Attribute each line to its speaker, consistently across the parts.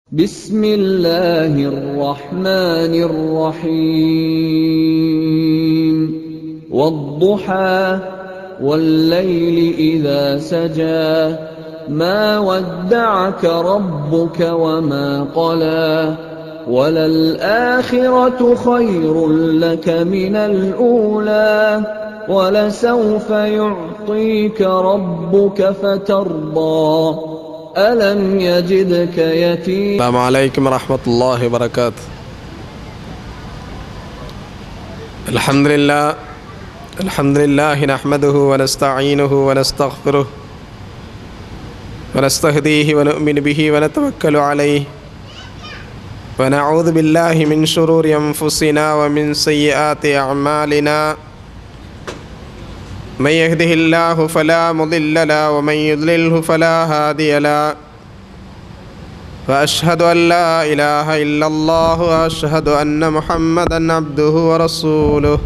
Speaker 1: بسم الله الرحمن الرحيم والضحى والليل إذا سجى ما ودعك ربك وما قلى وللآخرة خير لك من الأولى ولسوف يعطيك ربك فترضى ألم يجدك يتيما
Speaker 2: السلام عليكم ورحمة الله وبركاته الحمد لله الحمد لله نحمده ونستعينه ونستغفره ونستهديه ونؤمن به ونتوكل عليه ونعوذ بالله من شرور أنفسنا ومن سيئات أعمالنا من يهده الله فلا مضل له ومن يضلله فلا هادي له واشهد ان لا اله الا الله واشهد ان محمدا عبده ورسوله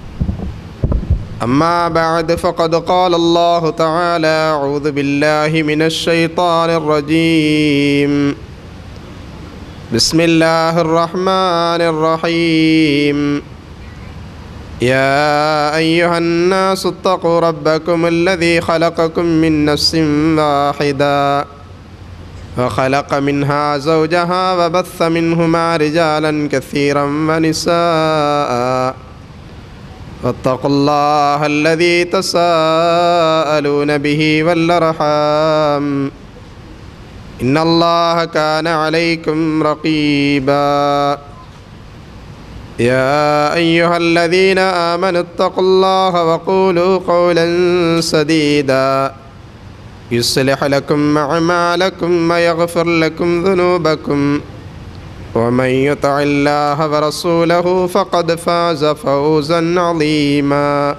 Speaker 2: اما بعد فقد قال الله تعالى اعوذ بالله من الشيطان الرجيم بسم الله الرحمن الرحيم يا ايها الناس اتقوا ربكم الذي خلقكم من نفس واحده وخلق منها زوجها وبث منهما رجالا كثيرا ونساء واتقوا الله الذي تساءلون به والارحام ان الله كان عليكم رقيبا يا ايها الذين امنوا اتقوا الله وقولوا قولا سديدا يصلح لكم أعمالكم ويغفر لكم ذنوبكم ومن يطع الله ورسوله فقد فاز فوزا عظيما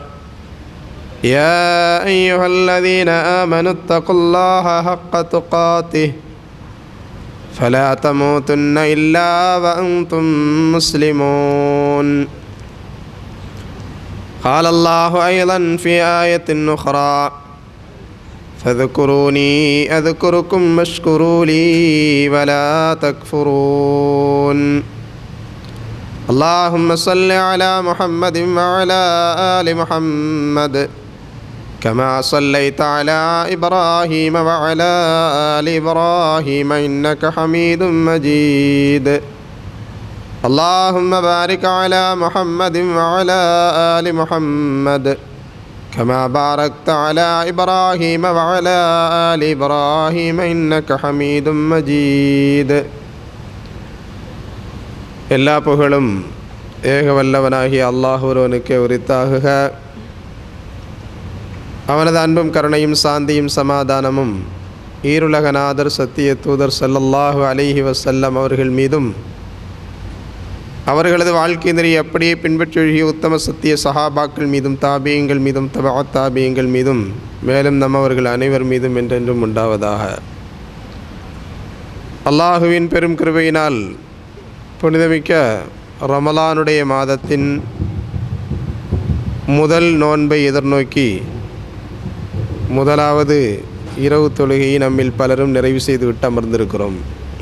Speaker 2: يا أيها الذين آمنوا اتقوا الله حق تقاته فلا تموتن إلا وأنتم مسلمون قال الله أيضا في آية أخرى فاذكروني أذكركم واشكروا لي ولا تكفرون اللهم صل على محمد وعلى آل محمد كما صليت على إبراهيم وعلى آل إبراهيم إنك حميد مجيد اللهم بارك على محمد وعلى آل محمد كما باركت على إبراهيم وعلى آل إبراهيم إنك حميد مجيد எல்லா புகழும் ஏக வல்லவனாகிய அல்லாஹ் ஒருவனுக்கே உரித்தாகுக அவனது அன்பும் கருணையும் சாந்தியும் சமாதானமும் ஈருலகநாதர் சத்திய தூதர் சல்லல்லாஹு அலிஹி வசல்லம் அவர்கள் மீதும் அவர்களது வாழ்க்கை நெறி அப்படியே பின்பற்றொழுகிய உத்தம சத்திய சஹாபாக்கள் மீதும் தாபியங்கள் மீதும் தபா தாபியங்கள் மீதும் மேலும் நம்மவர்கள் அனைவர் மீதும் என்றென்றும் உண்டாவதாக அல்லாஹுவின் பெரும் கிருபையினால் புனிதமிக்க ரமலானுடைய மாதத்தின் முதல் நோன்பை எதிர்நோக்கி முதலாவது இரவு தொழுகையை நம்மில் பலரும் நிறைவு செய்துவிட்டு அமர்ந்திருக்கிறோம்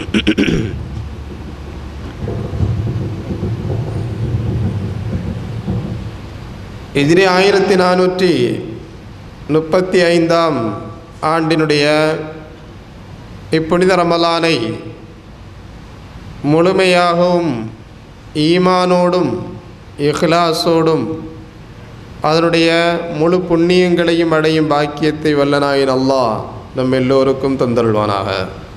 Speaker 2: எதிரி ஆயிரத்தி நானூற்றி முப்பத்தி ஐந்தாம் ஆண்டினுடைய இப்புனித ரமலானை முழுமையாகவும் ஈமானோடும் இஹ்லாஸோடும் அதனுடைய முழு புண்ணியங்களையும் அடையும் பாக்கியத்தை வல்லனாயின் அல்லாஹ் நம் எல்லோருக்கும் தந்தருள்வானாக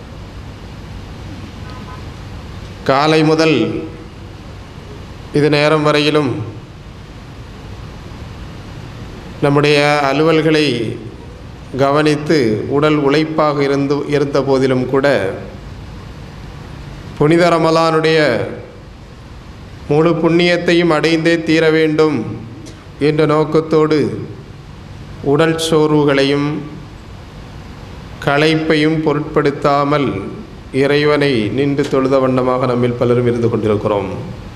Speaker 2: காலை முதல் இது நேரம் வரையிலும் நம்முடைய அலுவல்களை கவனித்து உடல் உழைப்பாக இருந்து இருந்த போதிலும் கூட புனித ரமலானுடைய முழு புண்ணியத்தையும் அடைந்தே தீர வேண்டும் என்ற நோக்கத்தோடு உடல் சோர்வுகளையும் களைப்பையும் பொருட்படுத்தாமல் இறைவனை நின்று தொழுத வண்ணமாக நம்மில் பலரும் இருந்து கொண்டிருக்கிறோம்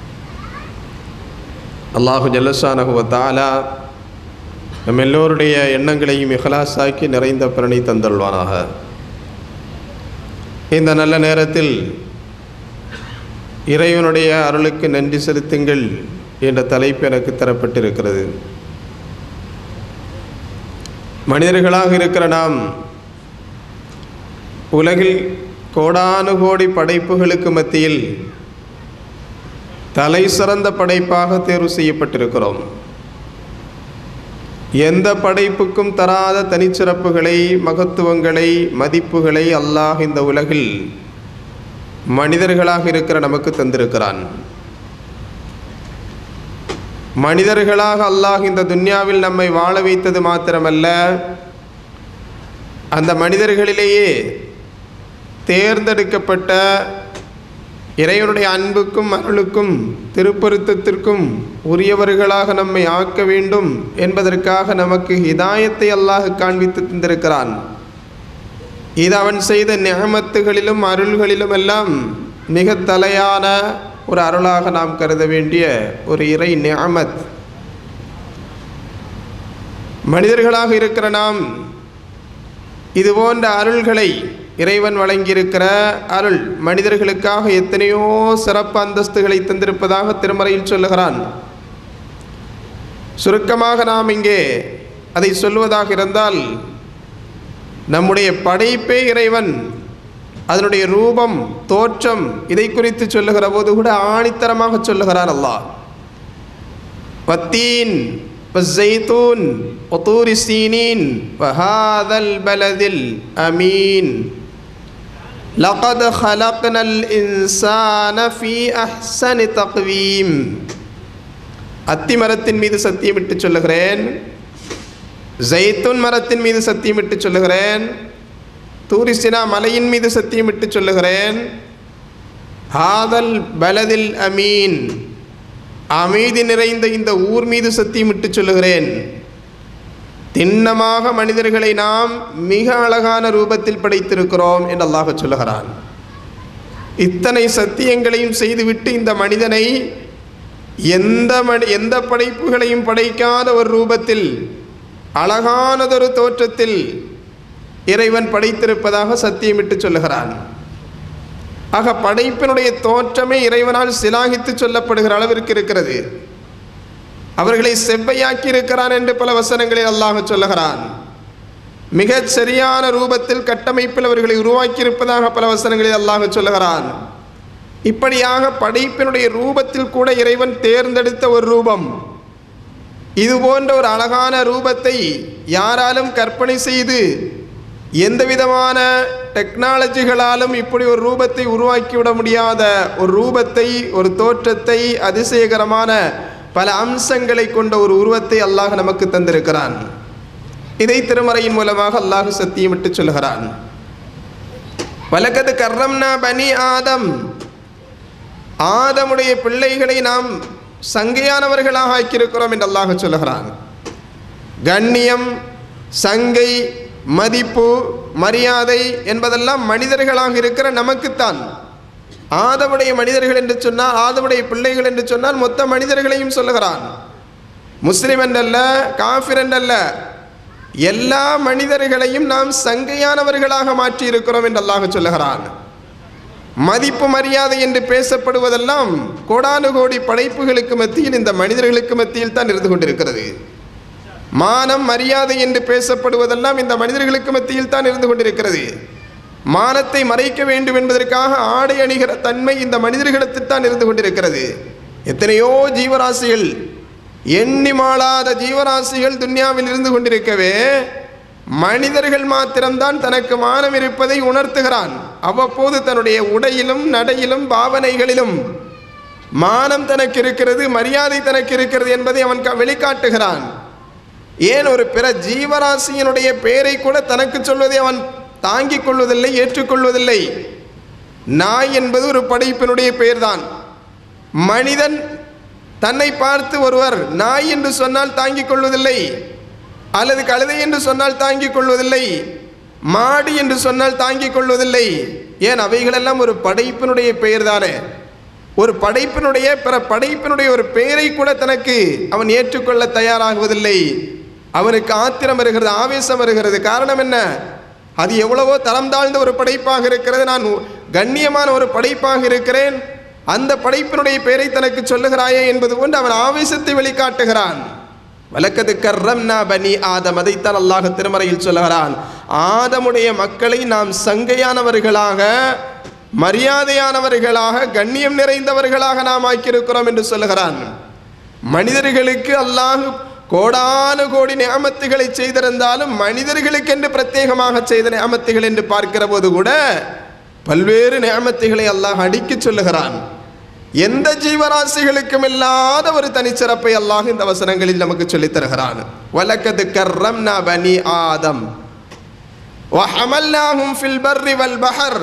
Speaker 2: அல்லாஹு ஜல்லசானகுவத்தாலா நம் எல்லோருடைய எண்ணங்களையும் இஹலாசாக்கி நிறைந்த பிரணி தந்தருள்வானாக இந்த நல்ல நேரத்தில் இறைவனுடைய அருளுக்கு நன்றி செலுத்துங்கள் என்ற தலைப்பு எனக்கு தரப்பட்டிருக்கிறது மனிதர்களாக இருக்கிற நாம் உலகில் கோடானு கோடி படைப்புகளுக்கு மத்தியில் தலை சிறந்த படைப்பாக தேர்வு செய்யப்பட்டிருக்கிறோம் எந்த படைப்புக்கும் தராத தனிச்சிறப்புகளை மகத்துவங்களை மதிப்புகளை அல்லாஹ் இந்த உலகில் மனிதர்களாக இருக்கிற நமக்கு தந்திருக்கிறான் மனிதர்களாக அல்லாஹ் இந்த துன்யாவில் நம்மை வாழ வைத்தது மாத்திரமல்ல அந்த மனிதர்களிலேயே தேர்ந்தெடுக்கப்பட்ட இறைவனுடைய அன்புக்கும் அருளுக்கும் திருப்பொருத்தத்திற்கும் உரியவர்களாக நம்மை ஆக்க வேண்டும் என்பதற்காக நமக்கு ஹிதாயத்தை அல்லாஹ் காண்பித்து தந்திருக்கிறான் இது அவன் செய்த நியமத்துகளிலும் அருள்களிலும் எல்லாம் மிக தலையான ஒரு அருளாக நாம் கருத வேண்டிய ஒரு இறை நியமத் மனிதர்களாக இருக்கிற நாம் இது போன்ற அருள்களை இறைவன் வழங்கியிருக்கிற அருள் மனிதர்களுக்காக எத்தனையோ சிறப்பு அந்தஸ்துகளை தந்திருப்பதாக திருமறையில் சொல்லுகிறான் சுருக்கமாக நாம் இங்கே அதை சொல்வதாக இருந்தால் நம்முடைய படைப்பே இறைவன் அதனுடைய ரூபம் தோற்றம் இதை குறித்து சொல்லுகிற போது கூட ஆணித்தரமாக சொல்லுகிறான் அல்லாஹ் வத்தீன் والزيتون وطور السينين وهذا البلد الأمين لقد خلقنا الإنسان في أحسن تقويم அத்தி மரத்தின் மீது சத்தியமிட்டு சொல்லுகிறேன் ஜெய்துன் மரத்தின் மீது சத்தியமிட்டு சொல்லுகிறேன் தூரிசினா மலையின் மீது சத்தியமிட்டு சொல்லுகிறேன் ஹாதல் பலதில் அமீன் அமைதி நிறைந்த இந்த ஊர் மீது சத்தியமிட்டு சொல்லுகிறேன் திண்ணமாக மனிதர்களை நாம் மிக அழகான ரூபத்தில் படைத்திருக்கிறோம் என்று அல்லாஹ் சொல்லுகிறான் இத்தனை சத்தியங்களையும் செய்துவிட்டு இந்த மனிதனை எந்த மனி எந்த படைப்புகளையும் படைக்காத ஒரு ரூபத்தில் அழகானதொரு தோற்றத்தில் இறைவன் படைத்திருப்பதாக சத்தியமிட்டு சொல்லுகிறான் ஆக படைப்பினுடைய தோற்றமே இறைவனால் சிலாகித்து சொல்லப்படுகிற அளவிற்கு இருக்கிறது அவர்களை செவ்வையாக்கி இருக்கிறான் என்று பல வசனங்களில் அல்லாஹ் சொல்லுகிறான் மிகச் சரியான ரூபத்தில் கட்டமைப்பில் அவர்களை உருவாக்கியிருப்பதாக பல வசனங்களில் அல்லாஹ் சொல்லுகிறான் இப்படியாக படைப்பினுடைய ரூபத்தில் கூட இறைவன் தேர்ந்தெடுத்த ஒரு ரூபம் இது போன்ற ஒரு அழகான ரூபத்தை யாராலும் கற்பனை செய்து எந்த விதமான டெக்னாலஜிகளாலும் இப்படி ஒரு ரூபத்தை உருவாக்கிவிட முடியாத ஒரு ரூபத்தை ஒரு தோற்றத்தை அதிசயகரமான பல அம்சங்களை கொண்ட ஒரு உருவத்தை அல்லாஹ் நமக்கு தந்திருக்கிறான் இதை திருமறையின் மூலமாக அல்லாஹ் சத்தியமிட்டு சொல்கிறான் வலக்கது கர்ரம்னா பனி ஆதம் ஆதமுடைய பிள்ளைகளை நாம் சங்கையானவர்களாக ஆக்கியிருக்கிறோம் என்று அல்லாஹ் சொல்லுகிறான் கண்ணியம் சங்கை மதிப்பு மரியாதை என்பதெல்லாம் மனிதர்களாக இருக்கிற நமக்குத்தான் ஆதமுடைய மனிதர்கள் என்று சொன்னால் ஆதமுடைய பிள்ளைகள் என்று சொன்னால் மொத்த மனிதர்களையும் சொல்லுகிறான் முஸ்லிம் என்றல்ல காஃபிர் என்றல்ல எல்லா மனிதர்களையும் நாம் சங்கையானவர்களாக மாற்றி இருக்கிறோம் என்று அல்லாஹ் சொல்லுகிறான் மதிப்பு மரியாதை என்று பேசப்படுவதெல்லாம் கோடானு கோடி படைப்புகளுக்கு மத்தியில் இந்த மனிதர்களுக்கு மத்தியில் தான் இருந்து கொண்டிருக்கிறது மானம் மரியாதை என்று பேசப்படுவதெல்லாம் இந்த மனிதர்களுக்கு மத்தியில் தான் இருந்து கொண்டிருக்கிறது மானத்தை மறைக்க வேண்டும் என்பதற்காக ஆடை அணிகிற தன்மை இந்த மனிதர்களிடத்தில் தான் இருந்து கொண்டிருக்கிறது எத்தனையோ ஜீவராசிகள் எண்ணி மாளாத ஜீவராசிகள் துன்யாவில் இருந்து கொண்டிருக்கவே மனிதர்கள் மாத்திரம்தான் தனக்கு மானம் இருப்பதை உணர்த்துகிறான் அவ்வப்போது தன்னுடைய உடையிலும் நடையிலும் பாவனைகளிலும் மானம் தனக்கு இருக்கிறது மரியாதை தனக்கு இருக்கிறது என்பதை அவன் க- வெளிக்காட்டுகிறான் ஏன் ஒரு பிற ஜீவராசியினுடைய பெயரை கூட தனக்கு சொல்வதை அவன் தாங்கிக் கொள்வதில்லை ஏற்றுக்கொள்வதில்லை நாய் என்பது ஒரு படைப்பினுடைய பெயர்தான் மனிதன் தன்னை பார்த்து ஒருவர் நாய் என்று சொன்னால் தாங்கிக் கொள்வதில்லை அல்லது கழுதை என்று சொன்னால் தாங்கிக் கொள்வதில்லை மாடு என்று சொன்னால் தாங்கிக் கொள்வதில்லை ஏன் அவைகளெல்லாம் ஒரு படைப்பினுடைய பெயர்தானே ஒரு படைப்பினுடைய பிற படைப்பினுடைய ஒரு பெயரை கூட தனக்கு அவன் ஏற்றுக்கொள்ள தயாராகுவதில்லை அவனுக்கு ஆத்திரம் வருகிறது ஆவேசம் வருகிறது காரணம் என்ன அது எவ்வளவோ தரம் தாழ்ந்த ஒரு படைப்பாக இருக்கிறது நான் கண்ணியமான ஒரு படைப்பாக இருக்கிறேன் அந்த படைப்பினுடைய பெயரை தனக்கு சொல்லுகிறாயே என்பது போன்று அவன் ஆவேசத்தை வெளிக்காட்டுகிறான் வலக்கது கர்ரம்னா பனி ஆதம் அதைத்தான் அல்லாஹ் திருமறையில் சொல்லுகிறான் ஆதமுடைய மக்களை நாம் சங்கையானவர்களாக மரியாதையானவர்களாக கண்ணியம் நிறைந்தவர்களாக நாம் ஆக்கியிருக்கிறோம் என்று சொல்லுகிறான் மனிதர்களுக்கு அல்லாஹ் கோடானு கோடி நியமத்துகளை செய்திருந்தாலும் மனிதர்களுக்கு என்று பிரத்யேகமாக செய்த நியமத்துகள் என்று பார்க்கிற போது கூட பல்வேறு நியமத்துகளை அல்லாஹ் அடிக்கச் சொல்லுகிறான் எந்த ஜீவராசிகளுக்கும் இல்லாத ஒரு தனிச்சிறப்பை அல்லாஹ் இந்த வசனங்களில் நமக்கு சொல்லித் தருகிறான் வலக்கது கர்ரம்னா பனி ஆதம் وحملناهم في البر والبحر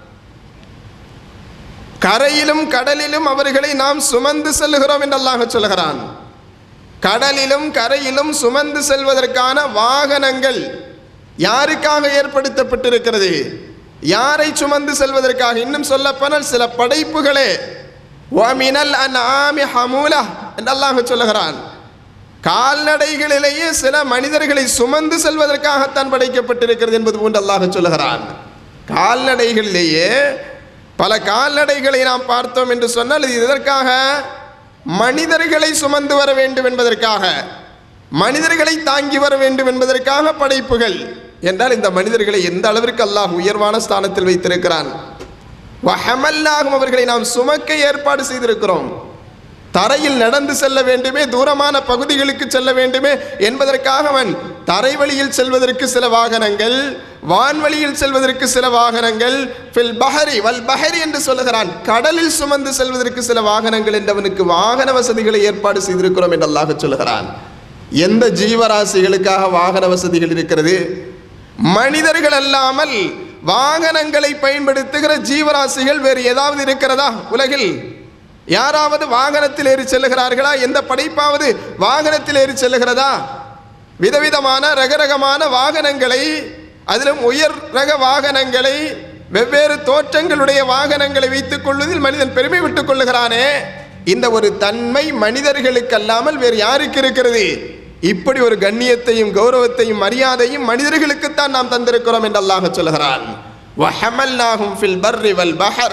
Speaker 2: கரையிலும் கடலிலும் அவர்களை நாம் சுமந்து செல்லுகிறோம் என்று அல்லாஹ் சொல்லுகிறான் கடலிலும் கரையிலும் சுமந்து செல்வதற்கான வாகனங்கள் யாருக்காக ஏற்படுத்தப்பட்டிருக்கிறது யாரை சுமந்து செல்வதற்காக இன்னும் சொல்லப்போனால் சில படைப்புகளே وَمِنَ الْأَنْعَامِ حَمُولَةٌ என்று அல்லாஹ் சொல்லுகிறான் கால்நடைகளிலேயே சில மனிதர்களை சுமந்து செல்வதற்காகத்தான் படைக்கப்பட்டிருக்கிறது என்பது போன்று அல்லாஹ் சொல்லுகிறான் கால்நடைகளிலேயே பல கால்நடைகளை நாம் பார்த்தோம் என்று சொன்னால் இது எதற்காக மனிதர்களை சுமந்து வர வேண்டும் என்பதற்காக மனிதர்களை தாங்கி வர வேண்டும் என்பதற்காக படைப்புகள் என்றால் இந்த மனிதர்களை எந்த அளவிற்கு அல்லாஹ் உயர்வான ஸ்தானத்தில் வைத்திருக்கிறான் வஹமல்லாகும் அவர்களை நாம் சுமக்க ஏற்பாடு செய்திருக்கிறோம் தரையில் நடந்து செல்ல வேண்டுமே தூரமான பகுதிகளுக்கு செல்ல வேண்டுமே என்பதற்காக அவன் தரை வழியில் செல்வதற்கு சில வாகனங்கள் வான்வழியில் செல்வதற்கு சில வாகனங்கள் ஃபில் பஹரி வல் பஹரி என்று சொல்லுகிறான் கடலில் சுமந்து செல்வதற்கு சில வாகனங்கள் என்று அவனுக்கு வாகன வசதிகளை ஏற்பாடு செய்திருக்கிறோம் என்று அல்லாஹ் சொல்லுகிறான் எந்த ஜீவராசிகளுக்காக வாகன வசதிகள் இருக்கிறது மனிதர்கள் அல்லாமல் வாகனங்களை பயன்படுத்துகிற ஜீவராசிகள் வேறு ஏதாவது இருக்கிறதா உலகில் யாராவது வாகனத்தில் ஏறி செல்லுகிறார்களா எந்த படைப்பாவது வாகனத்தில் ஏறி செல்லுகிறதா விதவிதமான ரகரகமான வாகனங்களை அதிலும் உயர் ரக வாகனங்களை வெவ்வேறு தோற்றங்களுடைய வாகனங்களை வைத்துக் கொள்வதில் மனிதன் பெருமை விட்டுக் கொள்ளுகிறானே இந்த ஒரு தன்மை மனிதர்களுக்கு அல்லாமல் வேறு யாருக்கு இருக்கிறது இப்படி ஒரு கண்ணியத்தையும் கௌரவத்தையும் மரியாதையும் மனிதர்களுக்குத்தான் நாம் தந்திருக்கிறோம் என்று அல்லாஹ் சொல்கிறான் وَحَمَلْنَاهُمْ فِي الْبَرِّ وَالْبَحْرِ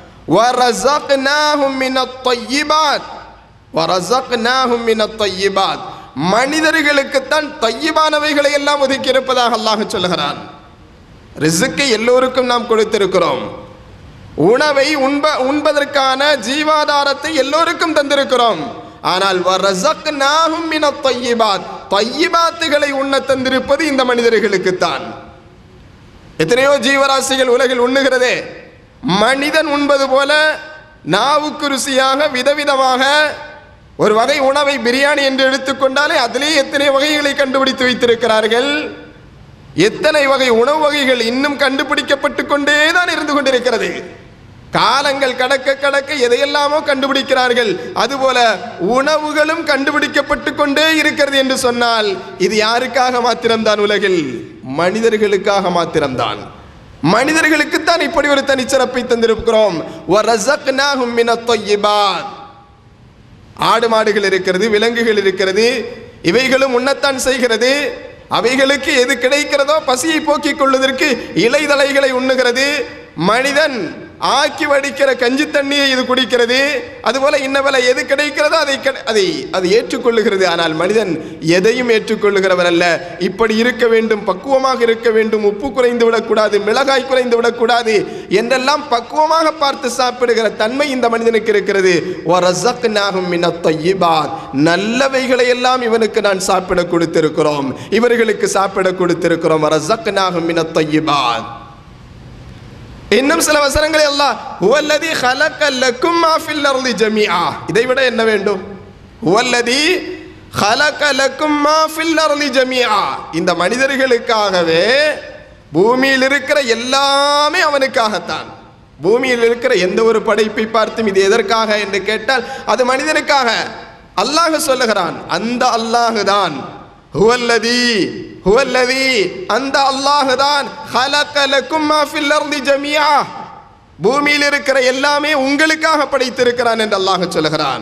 Speaker 2: وَرَزَقْنَاهُمْ مِنَ الطَّيِّبَاتِ وَرَزَقْنَاهُمْ مِنَ الطَّيِّبَاتِ மனிதர்களுக்குத்தான் தையிபானவைகளை எல்லாம் ஒதுக்கி இருப்பதாக அல்லாஹ் சொல்லுகிறான் ரிசுக்கை எல்லோருக்கும் நாம் கொடுத்திருக்கிறோம் உணவை உண்ப உண்பதற்கான ஜீவாதாரத்தை எல்லோருக்கும் தந்திருக்கிறோம் ஆனால் வரசக்னாஹும் மின தையிபாத் தையிபாத்துகளை உண்ண தந்திருப்பது இந்த மனிதர்களுக்குத்தான் எத்தனையோ ஜீவராசிகள் உலகில் உண்ணுகிறதே மனிதன் உண்பது போல நாவுக்கு ருசியாக விதவிதமாக ஒரு வகை உணவை பிரியாணி என்று எடுத்துக்கொண்டாலே அதிலே எத்தனை வகைகளை கண்டுபிடித்து வைத்திருக்கிறார்கள் எத்தனை வகை உணவு வகைகள் இன்னும் கண்டுபிடிக்கப்பட்டு கொண்டே தான் இருந்து கொண்டிருக்கிறது காலங்கள் கடக்க கடக்க எதையெல்லாமோ கண்டுபிடிக்கிறார்கள் அதுபோல உணவுகளும் கண்டுபிடிக்கப்பட்டு கொண்டே இருக்கிறது என்று சொன்னால் இது யாருக்காக மாத்திரம்தான் உலகில் மனிதர்களுக்காக மாத்திரம்தான் மனிதர்களுக்குத்தான் இப்படி ஒரு தனிச்சிறப்பை தந்திருக்கிறோம் وَرَزَقْنَاهُمْ مِنَ الطَّيِّبَاتِ ஆடு மாடுகள் இருக்கிறது விலங்குகள் இருக்கிறது இவைகளும் உண்ணத்தான் செய்கிறது அவைகளுக்கு எது கிடைக்கிறதோ பசியை போக்கிக் கொள்வதற்கு இலைதலைகளை உண்ணுகிறது மனிதன் ஆக்கி வடிக்கிற கஞ்சி தண்ணியை இது குடிக்கிறது அதுபோல இன்னவல எது கிடைக்கிறதோ அதை கிடை- அதை அது ஏற்றுக்கொள்ளுகிறது ஆனால் மனிதன் எதையும் ஏற்றுக்கொள்ளுகிறவன் அல்ல இப்படி இருக்க வேண்டும் பக்குவமாக இருக்க வேண்டும் உப்பு குறைந்து விடக்கூடாது மிளகாய் குறைந்து விடக்கூடாது என்றெல்லாம் பக்குவமாக பார்த்து சாப்பிடுகிற தன்மை இந்த மனிதனுக்கு இருக்கிறது وَرَزَقْنَاهُمْ مِنَ الطَّيِّبَاتِ நல்லவைகளை எல்லாம் இவனுக்கு நான் சாப்பிட கொடுத்திருக்கிறோம் இவர்களுக்கு சாப்பிட கொடுத்திருக்கிறோம் وَرَزَقْنَاهُمْ مِنَ الطَّيِّبَاتِ இன்னும் சில வசனங்களை அல்லாஹ் ஹுவல்லதி خلق لكم ما في الارض جميعا இதை விட என்ன வேண்டும் ஹுவல்லதி خلق لكم ما في الارض جميعا இந்த மனிதர்களுக்காகவே பூமியில் இருக்கிற எல்லாமே அவனுக்காகத்தான் பூமியில் இருக்கிற எந்த ஒரு படைப்பை பார்த்தும் இது எதற்காக என்று கேட்டால் அது மனிதனுக்காக அல்லாஹ் சொல்லுகிறான் அந்த அல்லாஹ் தான் ஹுவல்லதி ஹுவல்லதி அந்த அல்லாஹ் தான் خلق لكم ما في الارض جميعا பூமியில் இருக்கிற எல்லாமே உங்களுக்காக படைத்திருக்கிறான் என்று அல்லாஹ் சொல்லுகிறான்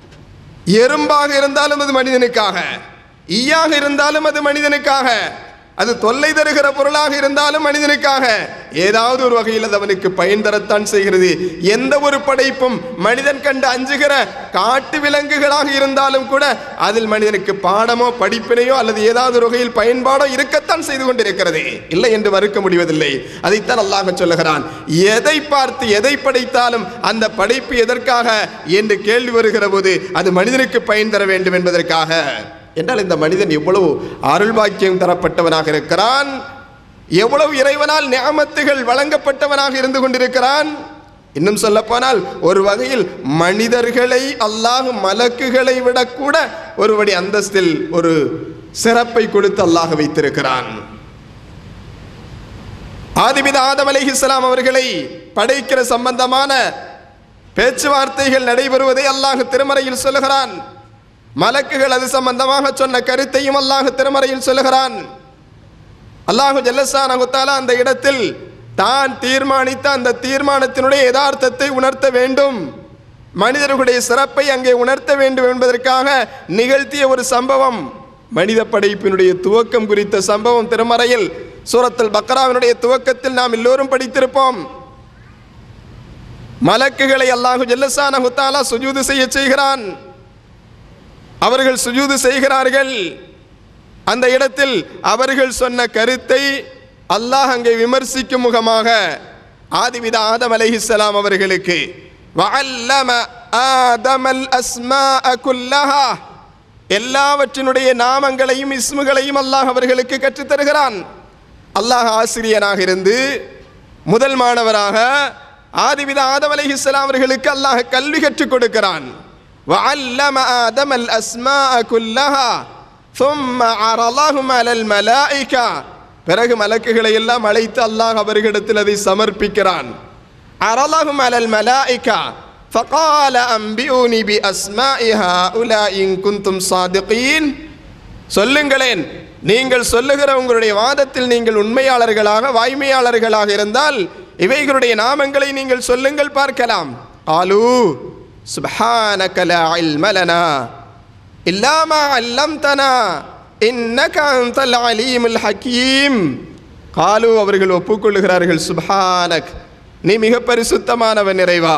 Speaker 2: எறும்பாக இருந்தாலும் அது மனிதனுக்காக ஈயாக இருந்தாலும் அது மனிதனுக்காக அது தொல்லை தருகிற பொருளாக இருந்தாலும் மனிதனுக்காக ஏதாவது ஒரு வகையில் அது அவனுக்கு பயன் தரத்தான் செய்கிறது எந்த ஒரு படைப்பும் மனிதன் கண்டு அஞ்சுகிற காட்டு விலங்குகளாக இருந்தாலும் கூட அதில் மனிதனுக்கு பாடமோ படிப்பினையோ அல்லது ஏதாவது ஒரு வகையில் பயன்பாடோ இருக்கத்தான் செய்து கொண்டிருக்கிறது இல்லை என்று மறுக்க முடிவதில்லை அதைத்தான் அல்லாஹ் சொல்லுகிறான் எதை பார்த்து எதை படைத்தாலும் அந்த படைப்பு எதற்காக என்று கேள்வி வருகிற போது அது மனிதனுக்கு பயன் தர வேண்டும் என்பதற்காக என்றால் இந்த மனிதன் எவ்வளவு அருள் பாக்கியம் தரப்பட்டவனாக இருக்கிறான் எவ்வளவு இறைவனால் நியாமத்துகள் வழங்கப்பட்டவனாக இருந்து கொண்டிருக்கிறான் இன்னும் சொல்ல போனால் ஒரு வகையில் மனிதர்களை அல்லாஹ் மலக்குகளை விட கூட ஒருபடி அந்தஸ்தில் ஒரு சிறப்பை கொடுத்து அல்லாஹ் வைத்திருக்கிறான் ஆதிபித ஆதம் அலைஹிஸ்ஸலாம் அவர்களை படைக்கிற சம்பந்தமான பேச்சுவார்த்தைகள் நடைபெறுவதை அல்லாஹ் திருமறையில் சொல்லுகிறான் மலக்குகள் அது சம்பந்தமாக சொன்ன கருத்தையும் அல்லாஹ் திருமறையில் சொல்லுகிறான் அல்லாஹு ஜல்லசான குத்தாலா அந்த இடத்தில் தான் தீர்மானித்த அந்த தீர்மானத்தினுடைய யதார்த்தத்தை உணர்த்த வேண்டும் மனிதர்களுடைய சிறப்பை அங்கே உணர்த்த வேண்டும் என்பதற்காக நிகழ்த்திய ஒரு சம்பவம் மனித படைப்பினுடைய துவக்கம் குறித்த சம்பவம் திருமறையில் சூரத்துல் பக்ராவினுடைய துவக்கத்தில் நாம் எல்லோரும் படித்திருப்போம் மலக்குகளை அல்லாஹு ஜல்லசான குத்தாலா சுஜூது செய்ய செய்கிறான் அவர்கள் சுஜூது செய்கிறார்கள் அந்த இடத்தில் அவர்கள் சொன்ன கருத்தை அல்லாஹ் அங்கே விமர்சிக்கும் முகமாக ஆதிவித ஆதம் அலைஹிஸ்ஸலாம் அவர்களுக்கு வஅல்லம ஆதமல் அஸ்மாஅ குல்லஹா எல்லாவற்றினுடைய நாமங்களையும் இஸ்முகளையும் அல்லாஹ் அவர்களுக்கு கற்றுத் தருகிறான் அல்லாஹ் ஆசிரியனாக இருந்து முதல் மாணவராக ஆதிவித ஆதம் அலைஹிஸ்ஸலாம் அவர்களுக்கு அல்லாஹ் கல்வி கற்றுக் கொடுக்கிறான் وعلم آدم الأسماء كلها ثم عرضهم على الملائكة பிறகு மலக்குகளை எல்லாம் அழைத்து அல்லாஹ் அவர்களிடத்தில் அதை சமர்ப்பிக்கிறான் عرضهم على الملائكة فقال أنبئوني بأسماء هؤلاء إن كنتم صادقين சொல்லுங்களேன் நீங்கள் சொல்லுகிற உங்களுடைய வாதத்தில் நீங்கள் உண்மையாளர்களாக வாய்மையாளர்களாக இருந்தால் இவைகளுடைய நாமங்களை நீங்கள் சொல்லுங்கள் பார்க்கலாம் ஆலு سبحانك لا علم لنا إلا ما علمتنا إنك أنت العليم الحكيم قالوا அவர்கள் ஒப்புக்கொள்ளுகிறார்கள் சுபஹானக் நீ மிக பரிசுத்தமானவன் நிறைவா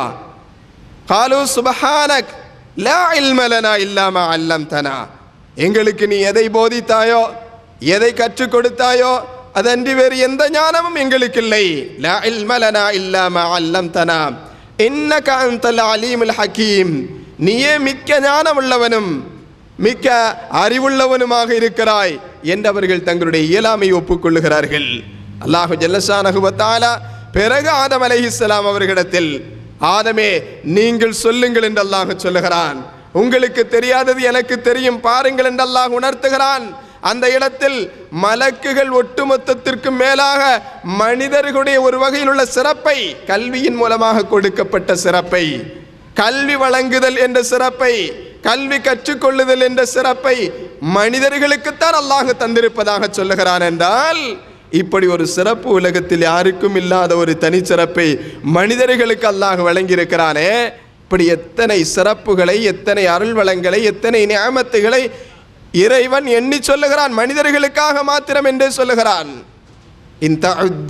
Speaker 2: காலு சுபஹானக் லா இல்ம லனா இல்லா மா அல்லம்தனா எங்களுக்கு நீ எதை போதித்தாயோ எதை கற்றுக் கொடுத்தாயோ அதன்றி வேறு எந்த ஞானமும் எங்களுக்கு இல்லை லா இல்ம லனா இல்லா மா அல்லம்தனா இன்னக அந்தல் அலீமுல் ஹக்கீம் நீயே மிக்க ஞானமுள்ளவனும் மிக்க அறிவுள்ளவனுமாக இருக்கிறாய் என்றவர்கள் தங்களுடைய இயலாமை ஒப்புக்கொள்ளுகிறார்கள் அல்லாஹு ஜல்லஷானகுவத்தாலா பிறகு ஆதம் அலைஹிஸ்ஸலாம் அவர்களிடத்தில் ஆதமே நீங்கள் சொல்லுங்கள் என்று அல்லாஹ் சொல்லுகிறான் உங்களுக்கு தெரியாதது எனக்கு தெரியும் பாருங்கள் என்று அல்லாஹ் உணர்த்துகிறான் அந்த இடத்தில் மலக்குகள் ஒட்டுமொத்தத்திற்கு மேலாக மனிதர்களுடைய ஒரு வகையில் உள்ள சிறப்பை கல்வியின் மூலமாக கொடுக்கப்பட்ட சிறப்பை கல்வி வழங்குதல் என்ற சிறப்பை கல்வி கற்றுக்கொள்ளுதல் என்ற சிறப்பை மனிதர்களுக்குத்தான் அல்லாஹ் தந்திருப்பதாக சொல்லுகிறான் என்றால் இப்படி ஒரு சிறப்பு உலகத்தில் யாருக்கும் இல்லாத ஒரு தனிச்சிறப்பை மனிதர்களுக்கு அல்லாஹ் வழங்கியிருக்கிறானே இப்படி எத்தனை சிறப்புகளை எத்தனை அருள் வளங்களை எத்தனை நியாமத்துகளை இறைவன் எண்ணி சொல்லுகிறான் மனிதர்களுக்காக மாத்திரம் என்றே சொல்லுகிறான் இந்த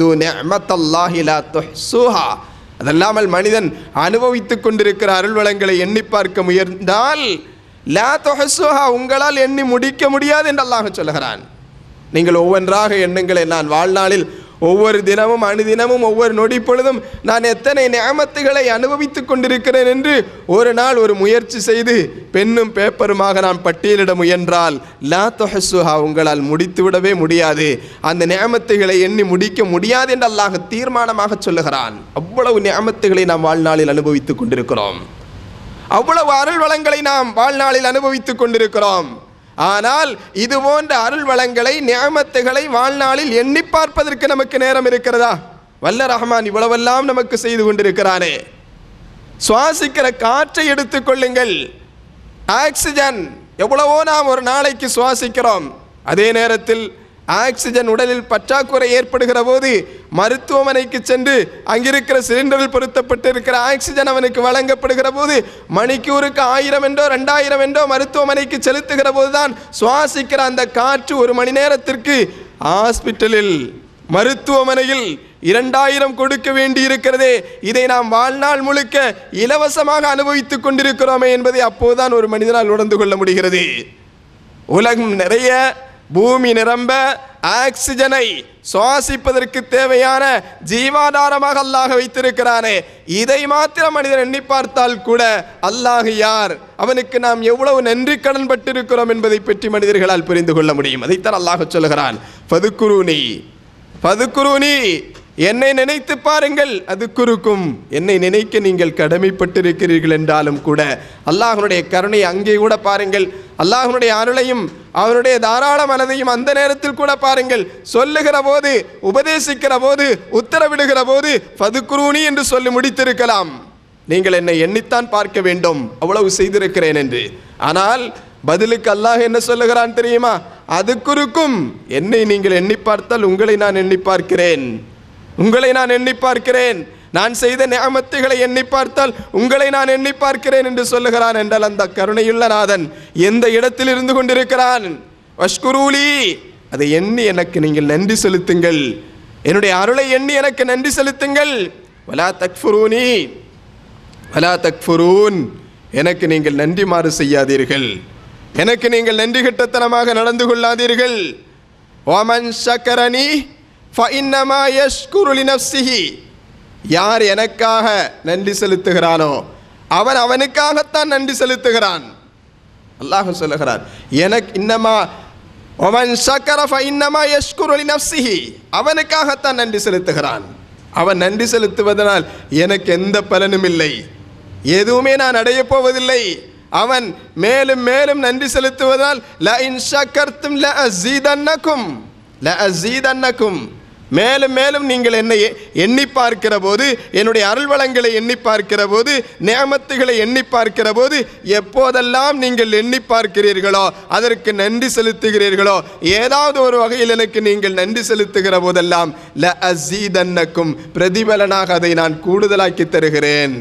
Speaker 2: அதல்லாமல் மனிதன் அனுபவித்துக் கொண்டிருக்கிற அருள் வளங்களை எண்ணி பார்க்க முயன்றால் லா தொஹசுஹா உங்களால் எண்ணி முடிக்க முடியாது என்று அல்லாஹ் சொல்லுகிறான் நீங்கள் ஒவ்வொன்றாக எண்ணுங்களேன் நான் வாழ்நாளில் ஒவ்வொரு தினமும் அணுதினமும் ஒவ்வொரு நொடி பொழுதும் நான் எத்தனை நியமத்துகளை அனுபவித்துக் கொண்டிருக்கிறேன் என்று ஒரு நாள் ஒரு முயற்சி செய்து பெண்ணும் பேப்பருமாக நான் பட்டியலிட முயன்றால் லா தொஹசுஹா உங்களால் முடித்து விடவே முடியாது அந்த நியமத்துகளை எண்ணி முடிக்க முடியாது என்று அல்லாஹ் தீர்மானமாக சொல்லுகிறான் அவ்வளவு நியமத்துகளை நாம் வாழ்நாளில் அனுபவித்துக் கொண்டிருக்கிறோம் அவ்வளவு அருள் வளங்களை நாம் வாழ்நாளில் அனுபவித்துக் கொண்டிருக்கிறோம் ஆனால் இது போன்ற அருள் வளங்களை நியமத்துகளை வாழ்நாளில் எண்ணி பார்ப்பதற்கு நமக்கு நேரம் இருக்கிறதா வல்ல ரஹ்மான் இவ்வளவெல்லாம் நமக்கு செய்து கொண்டிருக்கிறானே சுவாசிக்கிற காற்றை எடுத்துக்கொள்ளுங்கள் ஆக்சிஜன் எவ்வளவோ நாம் ஒரு நாளைக்கு சுவாசிக்கிறோம் அதே நேரத்தில் ஆக்சிஜன் உடலில் பற்றாக்குறை ஏற்படுகிற போது மருத்துவமனைக்கு சென்று அங்கிருக்கிற சிலிண்டரில் பொருத்தப்பட்டு இருக்கிற ஆக்சிஜன் அவனுக்கு வழங்கப்படுகிற போது மணிக்கூருக்கு ஆயிரம் என்றோ ரெண்டாயிரம் என்றோ மருத்துவமனைக்கு செலுத்துகிற போதுதான் சுவாசிக்கிற அந்த காற்று ஒரு மணி நேரத்திற்கு ஹாஸ்பிட்டலில் மருத்துவமனையில் இரண்டாயிரம் கொடுக்க வேண்டி இருக்கிறதே இதை நாம் வாழ்நாள் முழுக்க இலவசமாக அனுபவித்துக் கொண்டிருக்கிறோமே என்பதை அப்போதுதான் ஒரு மனிதனால் உணர்ந்து கொள்ள முடிகிறது உலகம் நிறைய பூமி நிரம்ப ஆக்சிஜனை சுவாசிப்பதற்கு தேவையான ஜீவாதாரமாக அல்லாஹ் வைத்திருக்கிறானே இதை மாத்திரம் மனிதன் எண்ணி பார்த்தால் கூட அல்லாஹ் யார் அவனுக்கு நாம் எவ்வளவு நன்றி கடன் பட்டிருக்கிறோம் என்பதை பற்றி மனிதர்களால் புரிந்து கொள்ள முடியும் அதைத்தான் அல்லாஹ் சொல்லுகிறான் பதுக்குருனி பதுக்குருனி என்னை நினைத்து பாருங்கள் அது குறுக்கும் என்னை நினைக்க நீங்கள் கடமைப்பட்டிருக்கிறீர்கள் என்றாலும் கூட அல்லாஹனுடைய கருணை அங்கே கூட பாருங்கள் அல்லாஹனுடைய அருளையும் அவனுடைய தாராள மனதையும் அந்த நேரத்தில் கூட பாருங்கள் சொல்லுகிற போது உபதேசிக்கிற போது உத்தரவிடுகிற போது பதுக்குருணி என்று சொல்லி முடித்திருக்கலாம் நீங்கள் என்னை எண்ணித்தான் பார்க்க வேண்டும் அவ்வளவு செய்திருக்கிறேன் என்று ஆனால் பதிலுக்கு அல்லாஹ் என்ன சொல்லுகிறான் தெரியுமா அது குறுக்கும் என்னை நீங்கள் எண்ணி பார்த்தால் உங்களை நான் எண்ணி பார்க்கிறேன் உங்களை நான் எண்ணி பார்க்கிறேன் நான் செய்த நியமத்துகளை எண்ணி பார்த்தால் உங்களை நான் எண்ணி பார்க்கிறேன் என்று சொல்லுகிறான் என்றால் அந்த கருணையுள்ள நாதன் எந்த இடத்தில் இருந்து கொண்டிருக்கிறான் வஷ்குரூலி அதை எண்ணி எனக்கு நீங்கள் நன்றி செலுத்துங்கள் என்னுடைய அருளை எண்ணி எனக்கு நன்றி செலுத்துங்கள் வலா தக்ஃபுரூனி வலா தக்ஃபுரூன் எனக்கு நீங்கள் நன்றி மாறு செய்யாதீர்கள் எனக்கு நீங்கள் நன்றி கெட்டத்தனமாக நடந்து கொள்ளாதீர்கள் ஓமன் ஷக்கரணி ஃபஇன்னமா யஷ்குரு லினஃப்ஸிஹி யார் எனக்காக நன்றி செலுத்துகிறானோ அவன் அவனுக்காகத்தான் நன்றி செலுத்துகிறான் அல்லாஹ் சொல்லுகிறான் எனக்கு இன்னமா ஒமன் ஷக்கர ஃபஇன்னமா யஷ்குரு லினஃப்ஸிஹி அவனுக்காகத்தான் நன்றி செலுத்துகிறான் அவன் நன்றி செலுத்துவதனால் எனக்கு எந்த பலனும் இல்லை எதுவுமே நான் அடையப் போவதில்லை அவன் மேலும் மேலும் நன்றி செலுத்துவதால் ல இன் ஷக்கர்த்தும் ல அஸீதன்னக்கும் ல அஸீதன்னக்கும் மேலும் மேலும் நீங்கள் என்னை எ- எண்ணி பார்க்கிற போது என்னுடைய அருள் வளங்களை எண்ணி பார்க்கிற போது நியமத்துகளை எண்ணி பார்க்கிற போது எப்போதெல்லாம் நீங்கள் எண்ணி பார்க்கிறீர்களோ அதற்கு நன்றி செலுத்துகிறீர்களோ ஏதாவது ஒரு வகையில் எனக்கு நீங்கள் நன்றி செலுத்துகிற போதெல்லாம் ல அஸீதன்னக்கும் பிரதிபலனாக அதை நான் கூடுதலாக்கி தருகிறேன்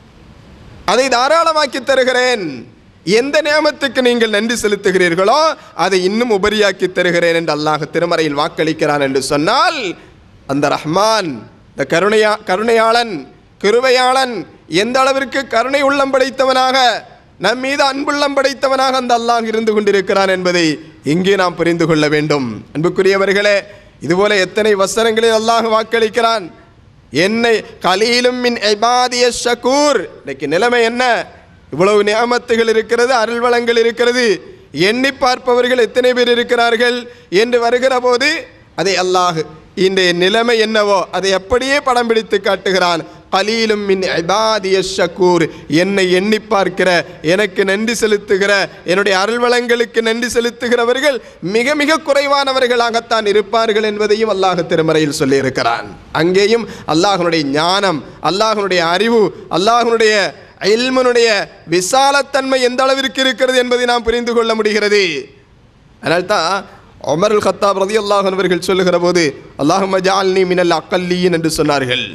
Speaker 2: அதை தாராளமாக்கி தருகிறேன் எந்த நியமத்துக்கு நீங்கள் நன்றி செலுத்துகிறீர்களோ அதை இன்னும் உபரியாக்கி தருகிறேன் என்று அல்லாஹ் திருமறையில் வாக்களிக்கிறான் என்று சொன்னால் அந்த ரஹ்மான் இந்த கருணையா கருணையாளன் கிருபையாளன் எந்த அளவிற்கு கருணை உள்ளம் படைத்தவனாக நம் மீது அன்புள்ளம் படைத்தவனாக அந்த அல்லாஹ் இருந்து கொண்டிருக்கிறான் என்பதை இங்கே நாம் புரிந்து கொள்ள வேண்டும் அன்புக்குரியவர்களே இதுபோல எத்தனை வசனங்களில் அல்லாஹ் வாக்களிக்கிறான் என்னை கலீலும் மின் இபாதிய ஷக்கூர் இன்னைக்கு நிலைமை என்ன இவ்வளவு நியமத்துகள் இருக்கிறது அருள் வளங்கள் இருக்கிறது எண்ணி பார்ப்பவர்கள் எத்தனை பேர் இருக்கிறார்கள் என்று வருகிற போது அதை அல்லாஹ் இன்றைய நிலைமை என்னவோ அதை அப்படியே படம் பிடித்து காட்டுகிறான் கலீலும் மின் இபாதிய ஷக்கூர் என்னை எண்ணி பார்க்கிற எனக்கு நன்றி செலுத்துகிற என்னுடைய அருள் வளங்களுக்கு நன்றி செலுத்துகிறவர்கள் மிக மிக குறைவானவர்களாகத்தான் இருப்பார்கள் என்பதையும் அல்லாஹ் திருமறையில் சொல்லியிருக்கிறான் அங்கேயும் அல்லாஹனுடைய ஞானம் அல்லாஹனுடைய அறிவு அல்லாஹனுடைய இல்மனுடைய விசாலத்தன்மை எந்த அளவிற்கு இருக்கிறது என்பதை நாம் புரிந்து கொள்ள முடிகிறது அதனால்தான் உமருல் கத்தாப் ரதி அவர்கள் சொல்லுகிற போது அல்லாஹும ஜால்னி மினல் அக்கல்லியின் என்று சொன்னார்கள்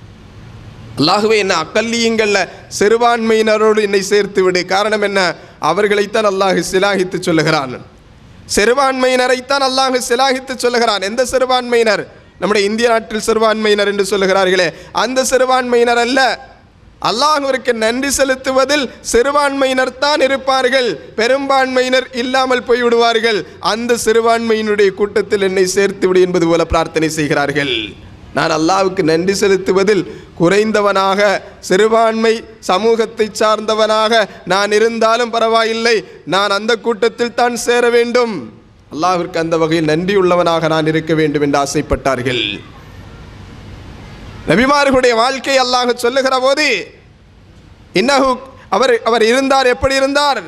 Speaker 2: அல்லாஹுவே என்ன அக்கல்லியங்கள்ல சிறுபான்மையினரோடு என்னை சேர்த்து விடு காரணம் என்ன அவர்களைத்தான் அல்லாஹ் சிலாகித்து சொல்லுகிறான் சிறுபான்மையினரைத்தான் அல்லாஹ் சிலாகித்து சொல்லுகிறான் எந்த சிறுபான்மையினர் நம்முடைய இந்திய நாட்டில் சிறுபான்மையினர் என்று சொல்லுகிறார்களே அந்த சிறுபான்மையினர் அல்ல அல்லாஹ்விற்கு நன்றி செலுத்துவதில் சிறுபான்மையினர் தான் இருப்பார்கள் பெரும்பான்மையினர் இல்லாமல் போய்விடுவார்கள் அந்த சிறுபான்மையினுடைய கூட்டத்தில் என்னை சேர்த்து விடு என்பது போல பிரார்த்தனை செய்கிறார்கள் நான் அல்லாஹ்வுக்கு நன்றி செலுத்துவதில் குறைந்தவனாக சிறுபான்மை சமூகத்தை சார்ந்தவனாக நான் இருந்தாலும் பரவாயில்லை நான் அந்த கூட்டத்தில் தான் சேர வேண்டும் அல்லாஹ்விற்கு அந்த வகையில் நன்றியுள்ளவனாக நான் இருக்க வேண்டும் என்று ஆசைப்பட்டார்கள் நபிமார்களுடைய வாழ்க்கை அல்லாஹ் சொல்லுகிற போது இன்னஹு அவர் அவர் இருந்தார் எப்படி இருந்தார்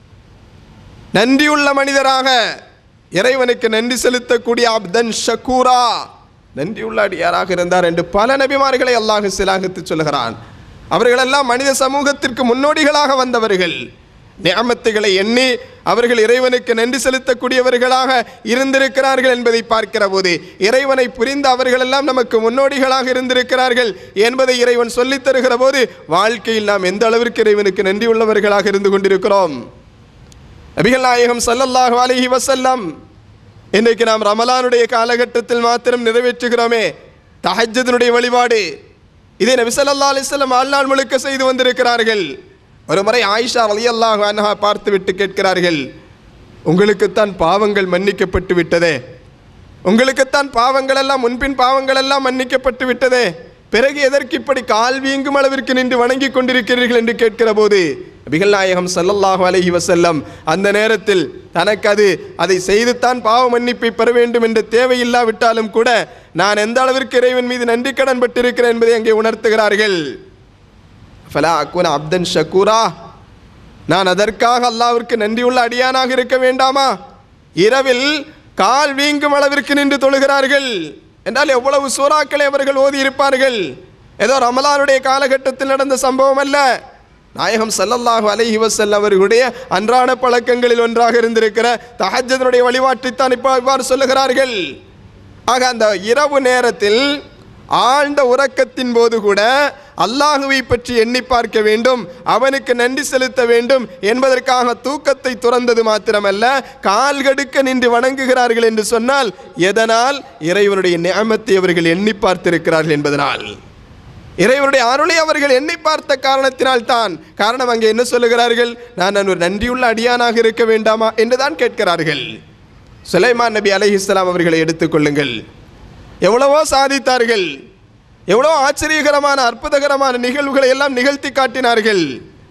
Speaker 2: நன்றியுள்ள மனிதராக இறைவனுக்கு நன்றி செலுத்தக்கூடிய அப்தன் ஷக்கூரா நன்றியுள்ள அடியாராக இருந்தார் என்று பல நபிமார்களை அல்லாஹ் சிலாகித்து சொல்லுகிறான் அவர்களெல்லாம் மனித சமூகத்திற்கு முன்னோடிகளாக வந்தவர்கள் நியமத்துகளை எண்ணி அவர்கள் இறைவனுக்கு நன்றி செலுத்தக்கூடியவர்களாக இருந்திருக்கிறார்கள் என்பதை பார்க்கிற போது இறைவனை புரிந்த அவர்களெல்லாம் நமக்கு முன்னோடிகளாக இருந்திருக்கிறார்கள் என்பதை இறைவன் சொல்லித் தருகிற போது வாழ்க்கையில் நாம் எந்த அளவிற்கு இறைவனுக்கு நன்றி உள்ளவர்களாக இருந்து கொண்டிருக்கிறோம் நபிகள் நாயகம் ஸல்லல்லாஹு அலைஹி வஸல்லம் இன்றைக்கு நாம் ரமலானுடைய காலகட்டத்தில் மாத்திரம் நிறைவேற்றுகிறோமே தஹஜ்ஜதினுடைய வழிபாடு இதை நபி ஸல்லல்லாஹு அலைஹி வஸல்லம் வாழ்நாள் முழுக்க செய்து வந்திருக்கிறார்கள் ஒரு முறை ஆயிஷா ரலியல்லாஹு அன்ஹா பார்த்துவிட்டு கேட்கிறார்கள் உங்களுக்குத்தான் பாவங்கள் மன்னிக்கப்பட்டு விட்டதே உங்களுக்குத்தான் பாவங்கள் எல்லாம் முன்பின் பாவங்கள் எல்லாம் மன்னிக்கப்பட்டு விட்டதே பிறகு எதற்கு இப்படி கால் வீங்கும் அளவிற்கு நின்று வணங்கி கொண்டிருக்கிறீர்கள் என்று கேட்கிற போது நபிகள் நாயகம் ஸல்லல்லாஹு அலைஹி வஸல்லம் அந்த நேரத்தில் தனக்கு அது அதை செய்துத்தான் பாவ மன்னிப்பை பெற வேண்டும் என்ற தேவையில்லாவிட்டாலும் கூட நான் எந்த அளவிற்கு இறைவன் மீது நன்றி கடன் பட்டிருக்கிறேன் என்பதை அங்கே உணர்த்துகிறார்கள் ஃபலா அக்குன அப்தன் ஷக்கூரா நான் அதற்காக அல்லாவிற்கு நன்றியுள்ள அடியானாக இருக்க வேண்டாமா இரவில் கால் வீங்கும் அளவிற்கு நின்று தொழுகிறார்கள் என்றால் எவ்வளவு சூறாக்களை அவர்கள் ஓதி இருப்பார்கள் ஏதோ ரமலானுடைய காலகட்டத்தில் நடந்த சம்பவம் அல்ல நாயகம் ஸல்லல்லாஹு அலைஹி வஸல்லம் அவர்களுடைய அன்றாட பழக்கங்களில் ஒன்றாக இருந்திருக்கிற தஹஜ்ஜதுடைய வழிபாட்டைத்தான் இப்போ இவ்வாறு சொல்லுகிறார்கள் ஆக அந்த இரவு நேரத்தில் ஆழ்ந்த உறக்கத்தின் போது கூட அல்லாஹுவை பற்றி எண்ணி பார்க்க வேண்டும் அவனுக்கு நன்றி செலுத்த வேண்டும் என்பதற்காக தூக்கத்தை துறந்தது மாத்திரமல்ல கால்கடுக்க நின்று வணங்குகிறார்கள் என்று சொன்னால் எதனால் இறைவனுடைய நியமத்தை அவர்கள் எண்ணி பார்த்திருக்கிறார்கள் என்பதனால் இறைவனுடைய அருளை அவர்கள் எண்ணி பார்த்த காரணத்தினால் தான் காரணம் அங்கே என்ன சொல்லுகிறார்கள் நான் ஒரு நன்றியுள்ள அடியானாக இருக்க வேண்டாமா என்றுதான் கேட்கிறார்கள் சுலைமான் நபி அலைஹிஸ்ஸலாம் அவர்களை எடுத்துக்கொள்ளுங்கள் எவ்வளவோ சாதித்தார்கள் எவ்வளோ ஆச்சரியகரமான அற்புதகரமான நிகழ்வுகளை எல்லாம் நிகழ்த்தி காட்டினார்கள்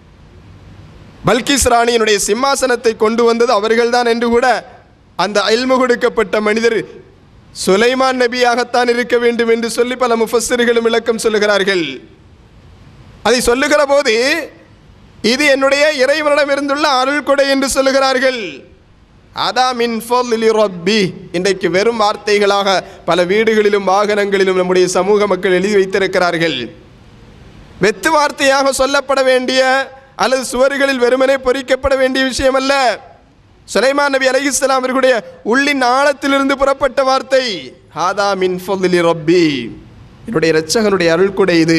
Speaker 2: பல்கிஸ் ராணியினுடைய சிம்மாசனத்தை கொண்டு வந்தது அவர்கள்தான் என்று கூட அந்த அயல்மு கொடுக்கப்பட்ட மனிதர் சுலைமான் நபியாகத்தான் இருக்க வேண்டும் என்று சொல்லி பல முஃபஸ்ஸர்களும் விளக்கம் சொல்லுகிறார்கள் அதை சொல்லுகிற போது இது என்னுடைய இறைவனிடம் இருந்துள்ள அருள் கொடை என்று சொல்லுகிறார்கள் அதா மின் ஃபضل ரப்பி இன்றைக்கு வெறும் வார்த்தைகளாக பல வீடுகளிலும் வாகனங்களிலும் நம்முடைய சமூக மக்கள் எழுதி வைத்திருக்கிறார்கள் வெத்து வார்த்தையாக சொல்லப்பட வேண்டிய அல்லது சுவர்களில் வெறுமனே பொறிக்கப்பட வேண்டிய விஷயம் அல்ல சுலைமான் நபி அலைஹிஸ்ஸலாம் அவர்களுடைய உள்ளின் ஆழத்திலிருந்து புறப்பட்ட வார்த்தை ஹாதா மின் ஃபضل ரப்பி என்னுடைய இரட்சகனுடைய அருள் கொடை இது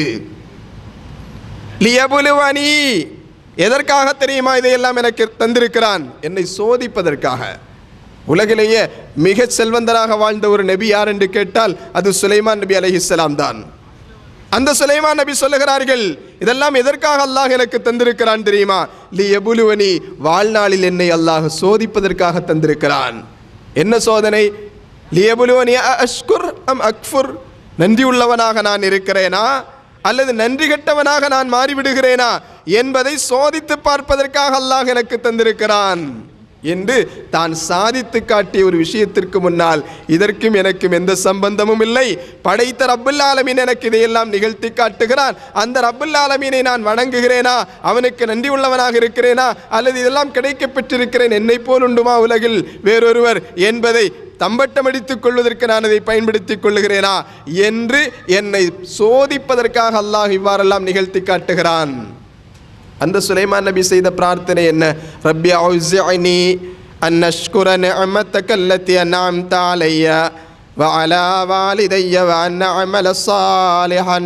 Speaker 2: லியபுலுவனி எதற்காக தெரியுமா இதையெல்லாம் எனக்கு தந்திருக்கிறான் என்னை சோதிப்பதற்காக உலகிலேயே மிக செல்வந்தராக வாழ்ந்த ஒரு நபி யார் என்று கேட்டால் அது சுலைமான் நபி அலைஹிஸ்ஸலாம் தான் அந்த சுலைமான் நபி சொல்லுகிறார்கள் இதெல்லாம் எதற்காக அல்லாஹ் எனக்கு தந்திருக்கிறான் தெரியுமா லி எபுலுவனி வாழ்நாளில் என்னை அல்லாஹ் சோதிப்பதற்காக தந்திருக்கிறான் என்ன சோதனை லியபுலுவனி அஷ்குர் அம் அக்ஃபுர் நன்றி உள்ளவனாக நான் இருக்கிறேனா அல்லது நன்றி கெட்டவனாக நான் மாறிவிடுகிறேனா என்பதை சோதித்து பார்ப்பதற்காக அல்லாஹ் எனக்கு தந்திருக்கிறான் என்று தான் சாதித்து காட்டிய ஒரு விஷயத்திற்கு முன்னால் இதற்கும் எனக்கும் எந்த சம்பந்தமும் இல்லை படைத்த ரப்புல் ஆலமீன் எனக்கு இதையெல்லாம் நிகழ்த்தி காட்டுகிறான் அந்த ரப்புல் ஆலமீனை நான் வணங்குகிறேனா அவனுக்கு நன்றி உள்ளவனாக இருக்கிறேனா அல்லது இதெல்லாம் கிடைக்கப் பெற்றிருக்கிறேன் என்னை போல் உண்டுமா உலகில் வேறொருவர் என்பதை தம்பட்டமடித்துக் கொள்வதற்கு நான் அதை பயன்படுத்திக் கொள்ளுகிறேனா என்று என்னை சோதிப்பதற்காக அல்லாஹ் இவ்வாறெல்லாம் நிகழ்த்தி காட்டுகிறான் அந்த சுலைமான் நபி செய்த பிரார்த்தனை என்ன ரப்பி அவுசிஅனி அன் அஷ்குர நிஅமத்தக அல்லதி அன்அம்த அலைய وعلى والدي وأن أعمل صالحا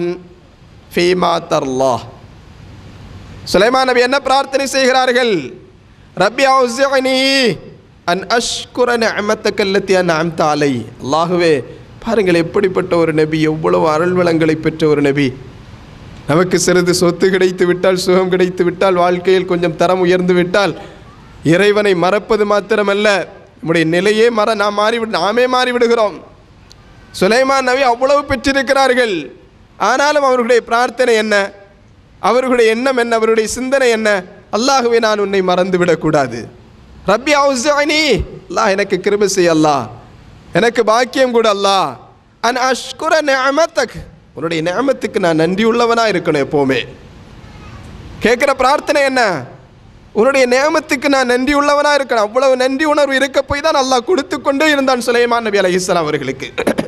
Speaker 2: فيما ترضاه சுலைமான் நபி என்ன பிரார்த்தனை செய்கிறார்கள் ரப்பி அவுசிஅனி அன் அஷ்குர நிஅமத்தக அல்லதி அன்அம்த அலை அல்லாஹ்வே பாருங்கள் எப்படிப்பட்ட ஒரு நபி எவ்வளவு அருள் வளங்களை பெற்ற ஒரு நபி நமக்கு சிறிது சொத்து கிடைத்து விட்டால் சுகம் கிடைத்து விட்டால் வாழ்க்கையில் கொஞ்சம் தரம் உயர்ந்து விட்டால் இறைவனை மறப்பது மாத்திரமல்ல நம்முடைய நிலையே மற நாம் மாறிவிடு நாமே மாறிவிடுகிறோம் சுலைமான் நபி அவ்வளவு பெற்றிருக்கிறார்கள் ஆனாலும் அவர்களுடைய பிரார்த்தனை என்ன அவர்களுடைய எண்ணம் என்ன அவருடைய சிந்தனை என்ன அல்லாஹுவே நான் உன்னை மறந்து விடக்கூடாது ரப்பி அவுசானி அல்லாஹ் எனக்கு கிருபை செய் அல்லாஹ் எனக்கு பாக்கியம் கூட அல்லாஹ் அன் அஷ்குர நிஅமத்தக் உன்னுடைய நியமத்துக்கு நான் நன்றி உள்ளவனா இருக்கணும் எப்போவுமே கேட்குற பிரார்த்தனை என்ன உன்னுடைய நியமத்துக்கு நான் நன்றி உள்ளவனா இருக்கணும் அவ்வளவு நன்றி உணர்வு இருக்க போய் தான் அல்லாஹ் கொடுத்து கொண்டே இருந்தான் சுலைமான் நபி அலைஹிஸ்ஸலாம் அவர்களுக்கு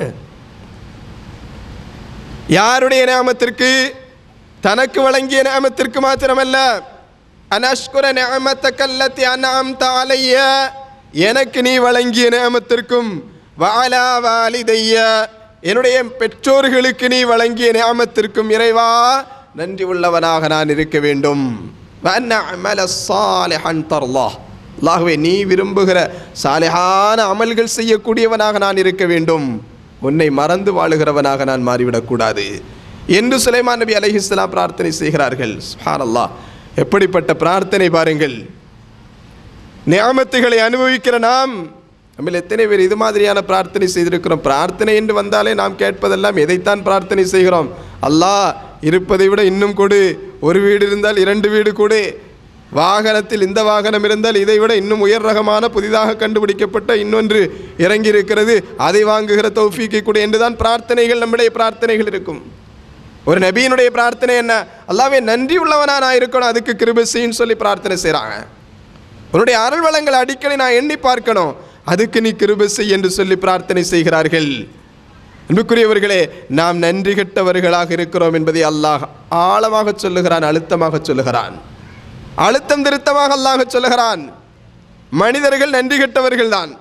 Speaker 2: யாருடைய நியமத்திற்கு தனக்கு வழங்கிய நியமத்திற்கு மாத்திரமல்ல அனஷ்குர நியமத்தக்க அல்லத்தி அன்அம்த அலைய எனக்கு நீ வழங்கிய நியமத்திற்கும் வாலா வாலிதைய என்னுடைய பெற்றோர்களுக்கு நீ வழங்கிய நியாமத்திற்கும் இறைவா நன்றி உள்ளவனாக நான் இருக்க வேண்டும் வஅன் அஅமல ஸாலிஹன் தர்லாஹ். அல்லாகவே நீ விரும்புகிற சாலையான அமல்கள் செய்யக்கூடியவனாக நான் இருக்க வேண்டும் உன்னை மறந்து வாழுகிறவனாக நான் மாறிவிடக்கூடாது என்று சுலைமான் நபி அலைஹிஸ்ஸலாம் பிரார்த்தனை செய்கிறார்கள் சுப்ஹானல்லாஹ் எப்படிப்பட்ட பிரார்த்தனை பாருங்கள் நியாமத்துகளை அனுபவிக்கிற நாம் நம்ம எத்தனை பேர் இது மாதிரியான பிரார்த்தனை செய்திருக்கிறோம் பிரார்த்தனை என்று வந்தாலே நாம் கேட்பதெல்லாம் எதைத்தான் பிரார்த்தனை செய்கிறோம் அல்லாஹ் இருப்பதை விட இன்னும் கொடு ஒரு வீடு இருந்தால் இரண்டு வீடு கொடு வாகனத்தில் இந்த வாகனம் இருந்தால் இதை விட இன்னும் உயர் ரகமான புதிதாக கண்டுபிடிக்கப்பட்ட இன்னொன்று இறங்கி இருக்கிறது அதை வாங்குகிற தௌஃபீக்கை கொடு என்றுதான் பிரார்த்தனைகள் நம்முடைய பிரார்த்தனைகள் இருக்கும் ஒரு நபியினுடைய பிரார்த்தனை என்ன அல்லாவே நன்றி உள்ளவனா நான் இருக்கணும் அதுக்கு கிருபை செய்யுன்னு சொல்லி பிரார்த்தனை செய்கிறாங்க உன்னுடைய அருள் வளங்கள் அடிக்கடி நான் எண்ணி பார்க்கணும் அதுக்கு நீ கிருபை செய் என்று சொல்லி பிரார்த்தனை செய்கிறார்கள் அன்புக்குரியவர்களே நாம் நன்றி கெட்டவர்களாக இருக்கிறோம் என்பதை அல்லாஹ் ஆழமாக சொல்லுகிறான் அழுத்தமாக சொல்லுகிறான் அழுத்தம் திருத்தமாக அல்லாஹ் சொல்லுகிறான் மனிதர்கள் நன்றி கெட்டவர்கள் தான்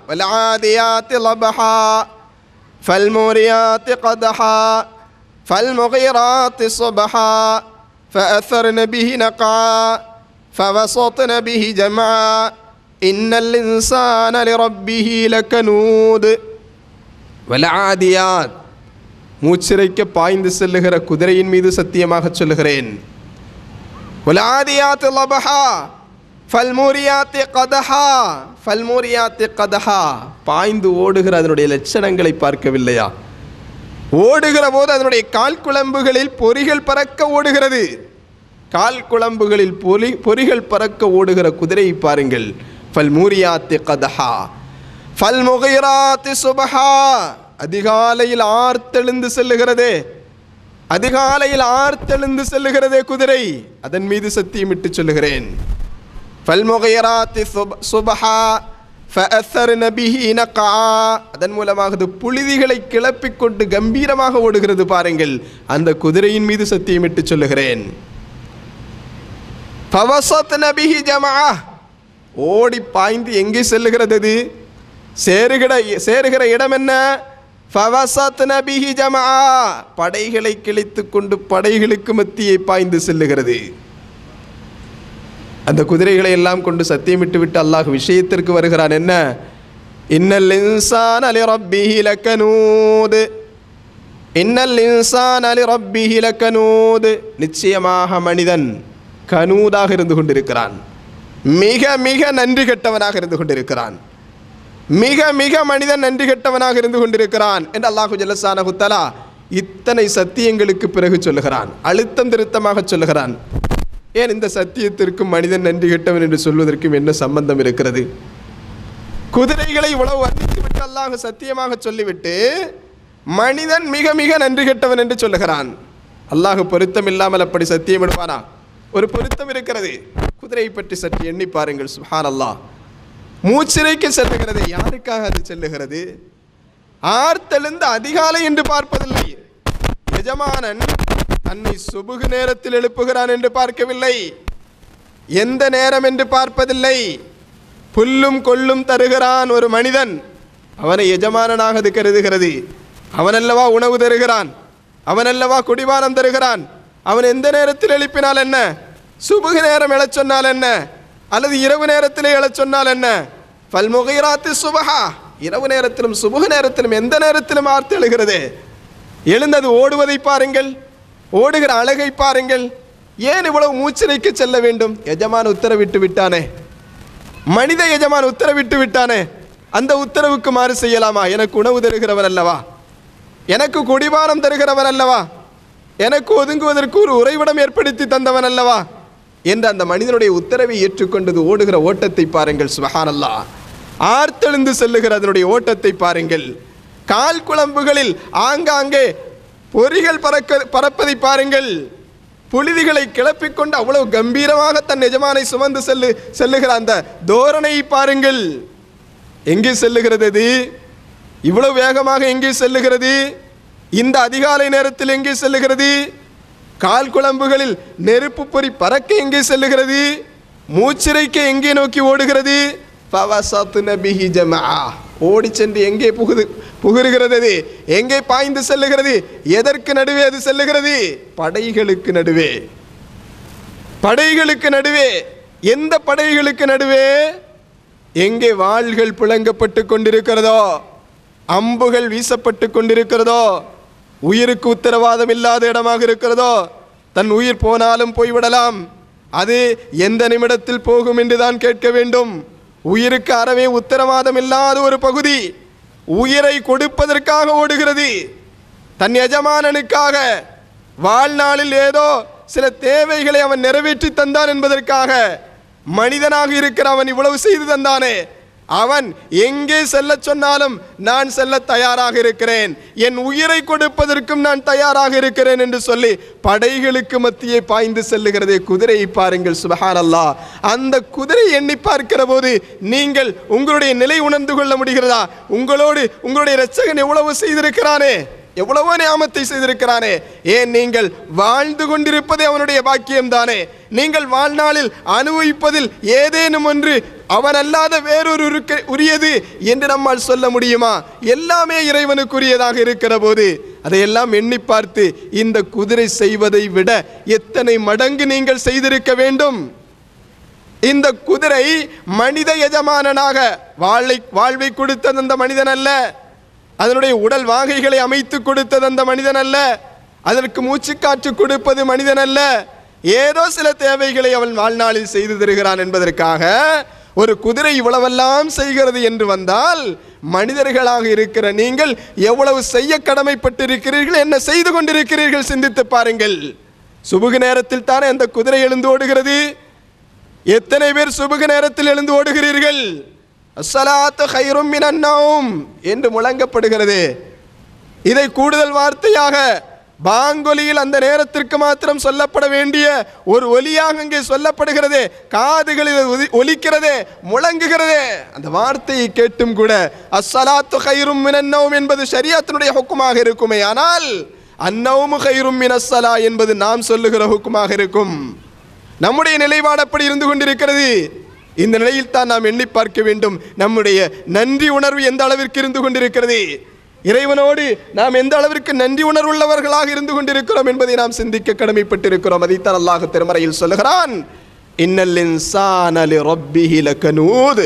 Speaker 2: فالموريات قدحا فالمغيرات صبحا فأثرن به نقعا فوسطن به جمعا إن الإنسان لربه لكنود வலஆதியாத் மூச்சிறைக்க பாய்ந்து செல்லுகிற குதிரையின் மீது சத்தியமாக சொல்லுகிறேன் வலஆதியாத் லபஹா ஃபல்மூரியாத் கதஹா ஃபல்மூரியாத் கதஹா பாய்ந்து ஓடுகிற அதனுடைய லட்சணங்களை பார்க்கவில்லையா ஓடுகிற போது அதனுடைய கால் குழம்புகளில் பொறிகள் பறக்க ஓடுகிறது கால் குழம்புகளில் பொறி பொறிகள் பறக்க ஓடுகிற குதிரையை பாருங்கள் ஃபல் மூரியாத்தி கதஹா ஃபல் முகைராத்தி சுபஹா அதிகாலையில் ஆர்த்தெழுந்து செல்லுகிறதே அதிகாலையில் ஆர்த்தெழுந்து செல்லுகிறதே குதிரை அதன் மீது சத்தியமிட்டு சொல்லுகிறேன் ஃபல் முகைராத்தி சுபஹா ஃபஅத்தர்ன பிஹி நகா அதன் மூலமாக அது புழுதிகளை கிளப்பிக் கொண்டு கம்பீரமாக ஓடுகிறது பாருங்கள் அந்த குதிரையின் மீது சத்தியமிட்டு சொல்லுகிறேன் ஃபவசத்ன பிஹி ஜமா ஓடி பாய்ந்து எங்கே செல்லுகிறது அது சேருகிற சேருகிற இடம் என்ன ஃபவசத்ன பிஹி ஜமா படைகளை கிழித்து கொண்டு படைகளுக்கு மத்தியே பாய்ந்து செல்லுகிறது அந்த குதிரைகளை எல்லாம் கொண்டு சத்தியமிட்டு விட்டு அல்லாஹ் விஷயத்திற்கு வருகிறான் என்ன இன்னல் இன்சான் அலி ரப்பிஹி லக்கனூது இன்னல் இன்சான் அலி ரப்பிஹி லக்கனூது நிச்சயமாக மனிதன் கனூதாக இருந்து கொண்டிருக்கிறான் மிக மிக நன்றி கெட்டவனாக இருந்து கொண்டிருக்கிறான் மிக மிக மனிதன் நன்றி கெட்டவனாக இருந்து கொண்டிருக்கிறான் என்று அல்லாஹு ஜல்லசான குத்தலா இத்தனை சத்தியங்களுக்கு பிறகு சொல்லுகிறான் அழுத்தம் திருத்தமாக சொல்லுகிறான் ஏன் இந்த சத்தியத்திற்கும் மனிதன் நன்றி கெட்டவன் என்று சொல்வதற்கும் என்ன சம்பந்தம் இருக்கிறது குதிரைகளை இவ்வளவு வர்ணித்து விட்டு அல்லாஹ் சத்தியமாக சொல்லிவிட்டு மனிதன் மிக மிக நன்றி கெட்டவன் என்று சொல்லுகிறான் அல்லாஹ் பொருத்தம் இல்லாமல் அப்படி சத்தியம் விடுவானா ஒரு பொருத்தம் இருக்கிறது குதிரையை பற்றி சற்று எண்ணி பாருங்கள் சுஹான் அல்லாஹ் மூச்சிறைக்கு செல்லுகிறது யாருக்காக அது செல்லுகிறது ஆர்த்தெழுந்த அதிகாலை என்று பார்ப்பதில்லை எஜமானன் தன்னை சுபுகு நேரத்தில் எழுப்புகிறான் என்று பார்க்கவில்லை எந்த நேரம் என்று பார்ப்பதில்லை புல்லும் கொள்ளும் தருகிறான் ஒரு மனிதன் அவனை எஜமானனாக அது கருதுகிறது அவனல்லவா உணவு தருகிறான் அவனல்லவா குடிபானம் தருகிறான் அவன் எந்த நேரத்தில் எழுப்பினால் என்ன சுபுகு நேரம் எழச் சொன்னால் என்ன அல்லது இரவு நேரத்திலே எழச் சொன்னால் என்ன பல்முகைராத்து சுபஹா இரவு நேரத்திலும் சுபுகு நேரத்திலும் எந்த நேரத்திலும் ஆர்த்து எழுகிறது எழுந்தது ஓடுவதை பாருங்கள் ஓடுகிற அழகை பாருங்கள் ஏன் இவ்வளவு மூச்சிறைக்கு செல்ல வேண்டும் எஜமான் உத்தரவிட்டு விட்டானே மனித எஜமான் உத்தரவிட்டு விட்டானே அந்த உத்தரவுக்கு மாறு செய்யலாமா எனக்கு உணவு தருகிறவன் அல்லவா எனக்கு குடிபானம் தருகிறவன் அல்லவா எனக்கு ஒதுங்குவதற்கு ஒரு உறைவிடம் ஏற்படுத்தி தந்தவன் அல்லவா என்று அந்த மனிதனுடைய உத்தரவை ஏற்றுக்கொண்டது ஓடுகிற ஓட்டத்தை பாருங்கள் சுபஹானல்லா ஆர்த்தெழுந்து செல்லுகிற அதனுடைய ஓட்டத்தை பாருங்கள் கால் குழம்புகளில் ஆங்காங்கே பொறிகள் பறக்க பறப்பதை பாருங்கள் புழுதிகளை கிளப்பிக்கொண்டு அவ்வளவு கம்பீரமாக தன் எஜமானை சுமந்து செல்லு செல்லுகிற அந்த தோரணையை பாருங்கள் எங்கே செல்லுகிறது அது இவ்வளவு வேகமாக எங்கே செல்லுகிறது இந்த அதிகாலை நேரத்தில் எங்கே செல்லுகிறது கால் குழம்புகளில் நெருப்பு பொறி பறக்க எங்கே செல்லுகிறது மூச்சிறைக்க எங்கே நோக்கி ஓடுகிறது ஃபவசத்ன பிஹி ஜமஆ. ஓடி சென்று எங்கே புகுது புகுறுகிறது அது எங்கே பாய்ந்து செல்லுகிறது எதற்கு நடுவே அது செல்லுகிறது படைகளுக்கு நடுவே படைகளுக்கு நடுவே எந்த படைகளுக்கு நடுவே எங்கே வாள்கள் புழங்கப்பட்டு கொண்டிருக்கிறதோ அம்புகள் வீசப்பட்டு கொண்டிருக்கிறதோ உயிருக்கு உத்தரவாதம் இல்லாத இடமாக இருக்கிறதோ தன் உயிர் போனாலும் போய்விடலாம் அது எந்த நிமிடத்தில் போகும் என்று தான் கேட்க வேண்டும் உயிருக்கு அறவே உத்தரவாதம் இல்லாத ஒரு பகுதி உயிரை கொடுப்பதற்காக ஓடுகிறது தன் எஜமானனுக்காக வாழ்நாளில் ஏதோ சில தேவைகளை அவன் நிறைவேற்றி தந்தான் என்பதற்காக மனிதனாக இருக்கிற அவன் இவ்வளவு செய்து தந்தானே அவன் எங்கே செல்ல சொன்னாலும் நான் செல்ல தயாராக இருக்கிறேன் என் உயிரை கொடுப்பதற்கும் நான் தயாராக இருக்கிறேன் என்று சொல்லி படைகளுக்கு மத்தியே பாய்ந்து செல்லுகிறதே குதிரையை பாருங்கள் சுபஹான் அல்லாஹ் அந்த குதிரை எண்ணி பார்க்கிற போது நீங்கள் உங்களுடைய நிலை உணர்ந்து கொள்ள முடிகிறதா உங்களோடு உங்களுடைய இரட்சகன் எவ்வளவு செய்திருக்கிறானே எவ்வளவோ நியாமத்தை செய்திருக்கிறானே ஏன் நீங்கள் வாழ்ந்து கொண்டிருப்பதே அவனுடைய பாக்கியம் தானே நீங்கள் வாழ்நாளில் அனுபவிப்பதில் ஏதேனும் ஒன்று அவன் அல்லாத வேறொரு இருக்க- உரியது என்று நம்மால் சொல்ல முடியுமா எல்லாமே இறைவனுக்குரியதாக இருக்கிற போது அதையெல்லாம் எண்ணி பார்த்து இந்த குதிரை செய்வதை விட எத்தனை மடங்கு நீங்கள் செய்திருக்க வேண்டும் இந்த குதிரை மனித எஜமானனாக வாழை வாழ்வை கொடுத்தது அந்த மனிதன் அல்ல அதனுடைய உடல் வாகைகளை அமைத்து கொடுத்தது அந்த மனிதன் அல்ல அதற்கு மூச்சுக்காற்று கொடுப்பது மனிதன் அல்ல ஏதோ சில தேவைகளை அவன் வாழ்நாளில் செய்து தருகிறான் என்பதற்காக ஒரு குதிரை இவ்வளவெல்லாம் செய்கிறது என்று வந்தால் மனிதர்களாக இருக்கிற நீங்கள் எவ்வளவு செய்ய கடமைப்பட்டிருக்கிறீர்கள் என்ன செய்து கொண்டிருக்கிறீர்கள் சிந்தித்து பாருங்கள் சுபுகு நேரத்தில் தானே அந்த குதிரை எழுந்து ஓடுகிறது எத்தனை பேர் சுபுக நேரத்தில் எழுந்து ஓடுகிறீர்கள் அஸ்ஸலாத்து ஹைரும் மினன் நௌம் என்று முழங்கப்படுகிறது இதை கூடுதல் வார்த்தையாக பாங்கொலியில் அந்த நேரத்திற்கு மாத்திரம் சொல்லப்பட வேண்டிய ஒரு ஒலியாக அங்கே சொல்லப்படுகிறது காதுகளில் ஒலி- ஒலிக்கிறதே முழங்குகிறதே அந்த வார்த்தையை கேட்டும் கூட அஸ்ஸலாத்து ஹைரும் மினன் நௌம் என்பது ஷரியத்தினுடைய ஹுக்குமாக இருக்குமே ஆனால் அந்நௌமு ஹைரும் மினஸ்ஸலா என்பது நாம் சொல்லுகிற ஹுக்குமாக இருக்கும் நம்முடைய நிலைப்பாடு அப்படி இருந்து கொண்டிருக்கிறது இந்த நிலையில் தான் நாம் எண்ணி பார்க்க வேண்டும் நம்முடைய நன்றி உணர்வு எந்த அளவிற்கு இருந்து கொண்டிருக்கிறது இறைவனோடு நாம் எந்த அளவிற்கு நன்றி உணர்வுள்ளவர்களாக இருந்து கொண்டிருக்கிறோம் என்பதை நாம் சிந்திக்க கடமைப்பட்டிருக்கிறோம் அதைத்தான் அல்லாஹ் திருமறையில் சொல்லுகிறான் இன்னல் இன்சான லிரப்பிஹி லகனூத்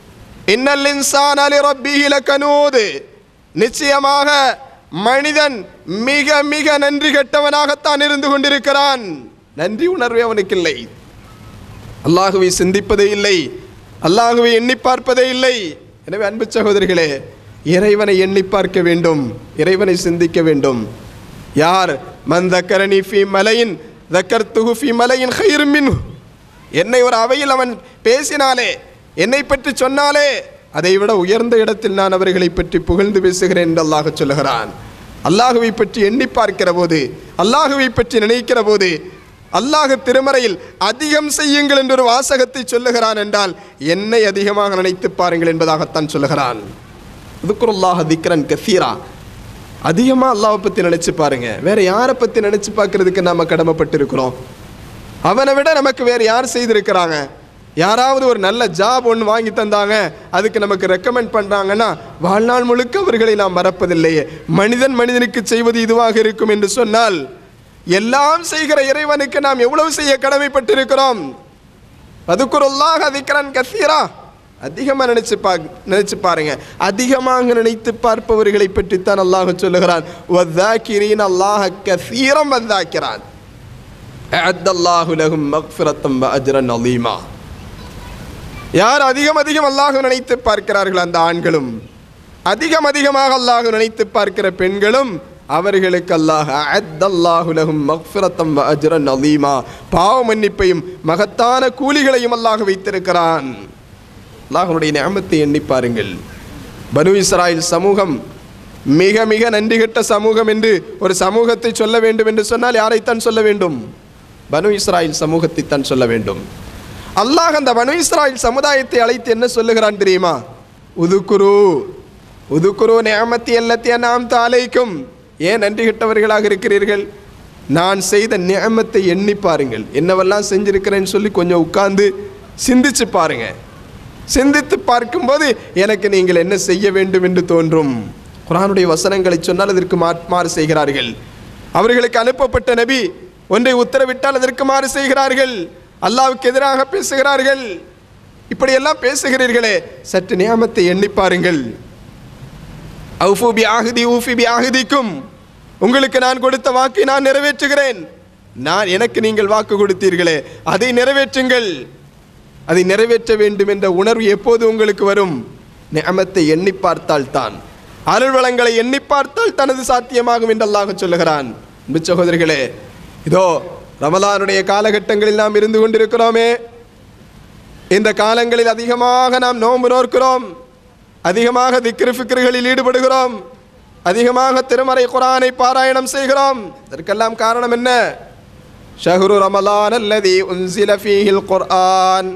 Speaker 2: இன்னல் இன்சான லிரப்பிஹி லகனூத் நிச்சயமாக மனிதன் மிக மிக நன்றி கெட்டவனாகத்தான் இருந்து கொண்டிருக்கிறான் நன்றி உணர்வே அவனுக்கு இல்லை அல்லாஹுவை சிந்திப்பதே இல்லை அல்லாஹுவை எண்ணி பார்ப்பதே இல்லை எனவே அன்பு சகோதரிகளே இறைவனை எண்ணி பார்க்க வேண்டும் இறைவனை சிந்திக்க வேண்டும் யார் மன் தக்கரணி ஃபி மலையின் தக்கர்த்துஹு ஃபி மலையின் ஹைரும் மின்ஹு என்னை ஒரு அவையில் அவன் பேசினாலே என்னை பற்றி சொன்னாலே அதை விட உயர்ந்த இடத்தில் நான் அவர்களை பற்றி புகழ்ந்து பேசுகிறேன் என்று அல்லாஹ் சொல்லுகிறான் அல்லாஹுவை பற்றி எண்ணி பார்க்கிற போது அல்லாஹுவை பற்றி நினைக்கிற போது அல்லாஹ் திருமறையில் அதிகம் செய்யுங்கள் என்ற ஒரு வாசகத்தை சொல்லுகிறான் என்றால் என்னை அதிகமாக நினைத்து பாருங்கள் என்பதாகத்தான் சொல்லுகிறான் இதுக்குருல்லாஹ் திக்ரன் கசீரா அதிகமாக அல்லாஹ்வை பற்றி நினைச்சு பாருங்க வேற யாரை பற்றி நினைச்சு பார்க்கறதுக்கு நாம கடமைப்பட்டிருக்கிறோம் அவனை விட நமக்கு வேறு யார் செய்திருக்கிறாங்க யாராவது ஒரு நல்ல ஜாப் ஒன்று வாங்கி தந்தாங்க அதுக்கு நமக்கு ரெக்கமெண்ட் பண்ணுறாங்கன்னா வாழ்நாள் முழுக்க அவர்களை நாம் மறப்பதில்லையே மனிதன் மனிதனுக்கு செய்வது இதுவாக இருக்கும் என்று சொன்னால் எல்லாம் செய்கிற இறைவனுக்கு நாம் எவ்வளவு செய்ய கடமைப்பட்டிருக்கிறோம் அதுக்குருல்லாக அதிக்கிறான் கசீரா அதிகமாக நினைச்சு பா நினைச்சு பாருங்க அதிகமாக நினைத்து பார்ப்பவர்களை பற்றித்தான் அல்லாஹ் சொல்லுகிறான் வத்தாக்கிரீன் அல்லாஹ் கசீரம் வந்தாக்கிறான் அஅத்தல்லாஹு லஹும் மக்ஃபிரத்தம் வ அஜ்ரன் அலீமா யார் அதிகம் அதிகம் அல்லாஹ் நினைத்து பார்க்கிறார்கள் அந்த ஆண்களும் அதிகம் அதிகமாக அல்லாஹ் நினைத்து பார்க்கிற பெண்களும் அவர்களுக்கு அல்லாஹ் அஅத்தல்லாஹு லஹும் மக்ஃபிரத்தம் வ அஜ்ரன் அலீமா பாவ மன்னிப்பையும் மகத்தான கூலிகளையும் அல்லாஹ் வைத்திருக்கிறான் அல்லாஹ்வுடைய நியமத்தை எண்ணி பாருங்கள் பனு இஸ்ராயில் சமூகம் மிக மிக நன்றி கெட்ட சமூகம் என்று ஒரு சமூகத்தை சொல்ல வேண்டும் என்று சொன்னால் யாரைத்தான் சொல்ல வேண்டும் பனு இஸ்ராயில் சமூகத்தை தான் சொல்ல வேண்டும் அல்லாஹ் அந்த பனு இஸ்ராயில் சமுதாயத்தை அழைத்து என்ன சொல்லுகிறான் தெரியுமா உதுக்குரு உதுக்குரு நியமத்தி எல்லாத்தையும் நாம் தாலைக்கும் ஏன் நன்றி கெட்டவர்களாக இருக்கிறீர்கள் நான் செய்த நியமத்தை எண்ணி பாருங்கள் என்னவெல்லாம் செஞ்சிருக்கிறேன்னு சொல்லி கொஞ்சம் உட்கார்ந்து சிந்திச்சு பாருங்க சிந்தித்து பார்க்கும்போது எனக்கு நீங்கள் என்ன செய்ய வேண்டும் என்று தோன்றும் குரானுடைய வசனங்களை சொன்னால் அதற்கு மா- மாறு செய்கிறார்கள் அவர்களுக்கு அனுப்பப்பட்ட நபி ஒன்றை உத்தரவிட்டால் அதற்கு மாறு செய்கிறார்கள் அல்லாவுக்கு எதிராக பேசுகிறார்கள் இப்படியெல்லாம் பேசுகிறீர்களே சற்று நியாமத்தை எண்ணி பாருங்கள் அவுஃபு பி ஆகுதி ஊஃபி பி ஆகுதிக்கும் உங்களுக்கு நான் கொடுத்த வாக்கை நான் நிறைவேற்றுகிறேன் நான் எனக்கு நீங்கள் வாக்கு கொடுத்தீர்களே அதை நிறைவேற்றுங்கள் அதை நிறைவேற்ற வேண்டும் என்ற உணர்வு எப்போது உங்களுக்கு வரும் நியமத்தை எண்ணி பார்த்தால் தான் அருள் வளங்களை எண்ணி பார்த்தால் தனது சாத்தியமாகும் என்று அல்லாஹ் சொல்லுகிறான் அன்பு சகோதரிகளே இதோ ரமலானுடைய காலகட்டங்களில் நாம் இருந்து கொண்டிருக்கிறோமே இந்த காலங்களில் அதிகமாக நாம் நோன்பு நோக்கிறோம் அதிகமாக திக்ரு ஃபிக்ருகளில் ஈடுபடுகிறோம் அதிகமாக திருமறை குரானை பாராயணம் செய்கிறோம் இதற்கெல்லாம் காரணம் என்ன ஷஹ்ரு ரமலான் அல்லதி உன்சில ஃபீஹில் குர்ஆன்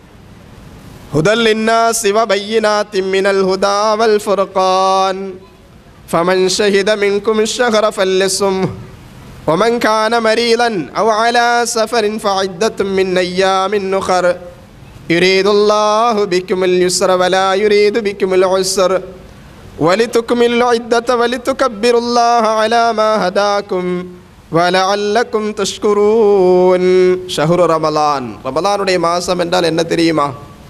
Speaker 2: ஹுதல் லின்னாஸ் وبينات من الهدى والفرقان فمن شهد منكم الشهر فليصمه ومن كان مريضا أو على سفر فعدة من أيام أخر يريد الله بكم اليسر ولا يريد بكم العسر ولتكملوا العدة ولتكبروا الله على ما هداكم ولعلكم تشكرون شهر رمضان ரமலானுடைய மாதம் என்றால் என்ன தெரியுமா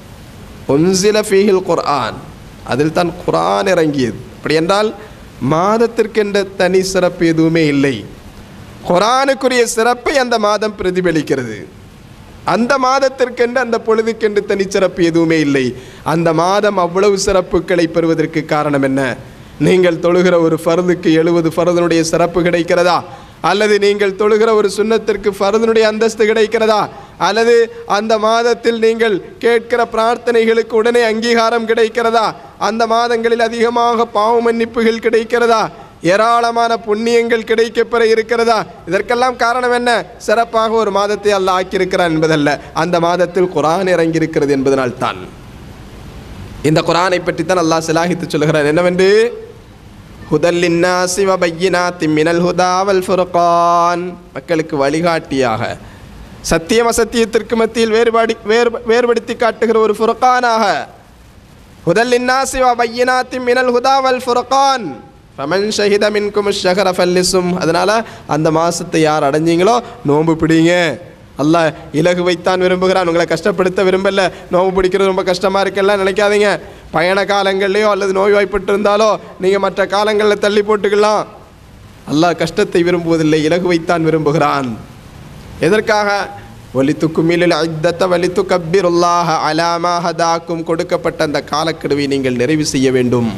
Speaker 2: ஒன்சில ஃபீஹில் குர்ஆன் அதில் தான் குர்ஆன் இறங்கியது அப்படி என்றால் மாதத்திற்கென்ற தனி சிறப்பு எதுவுமே இல்லை குர்ஆனுக்குரிய சிறப்பை அந்த மாதம் பிரதிபலிக்கிறது அந்த மாதத்திற்கென்று அந்த பொழுதுக்கென்று தனிச்சிறப்பு எதுவுமே இல்லை அந்த மாதம் அவ்வளவு சிறப்புகளை பெறுவதற்கு காரணம் என்ன நீங்கள் தொழுகிற ஒரு ஃபர்துக்கு எழுபது ஃபர்தனுடைய சிறப்பு கிடைக்கிறதா அல்லது நீங்கள் தொழுகிற ஒரு சுன்னத்திற்கு ஃபர்தனுடைய அந்தஸ்து கிடைக்கிறதா அல்லது அந்த மாதத்தில் நீங்கள் கேட்கிற பிரார்த்தனைகளுக்கு உடனே அங்கீகாரம் கிடைக்கிறதா அந்த மாதங்களில் அதிகமாக பாவ மன்னிப்புகள் கிடைக்கிறதா ஏராளமான புண்ணியங்கள் கிடைக்கப்பெற இருக்கிறதா இதற்கெல்லாம் காரணம் என்ன சிறப்பாக ஒரு மாதத்தை அல்லாஹ் ஆக்கியிருக்கிறான் என்பதல்ல அந்த மாதத்தில் குரான் இறங்கியிருக்கிறது என்பதனால் தான் இந்த குரானை பற்றி தான் அல்லாஹ் சிலாகித்து சொல்கிறார் என்னவென்று ஹுதல்லின்னாசி வபையினாத்தி மினல் ஹுதாவல் ஃபுர்கான் மக்களுக்கு வழிகாட்டியாக சத்தியம் அசத்தியத்திற்கு மத்தியில் வேறுபாடி வேறு வேறுபடுத்தி காட்டுகிற ஒரு ஃபுர்கானாக ஹுதல்லின்னாசி வபையினாத்தி மினல் ஹுதாவல் ஃபுர்கான் ஃபமன் ஷஹித மின்கும் ஷஹர ஃபல்லிசும் அதனால் அந்த மாதத்தை யார் அடைஞ்சீங்களோ நோன்பு பிடிங்க அல்லாஹ் இலகு வைத்தான் விரும்புகிறான் உங்களை கஷ்டப்படுத்த விரும்பல நோன்பு பிடிக்கிறது ரொம்ப கஷ்டமாக இருக்கெல்லாம் நினைக்காதீங்க பயண காலங்கள்லையோ அல்லது நோய்வாய்ப்பட்டு இருந்தாலோ நீங்கள் மற்ற காலங்களில் தள்ளி போட்டுக்கலாம் அல்லாஹ் கஷ்டத்தை விரும்புவதில்லை இலகு வைத்தான் விரும்புகிறான் எதற்காக வலித்துக்கு மீலில் ஐத்தத்த வலித்து கப்பிருல்லாஹ அலாமா ஹதாக்கும் கொடுக்கப்பட்ட அந்த காலக்கெடுவை நீங்கள் நிறைவு செய்ய வேண்டும்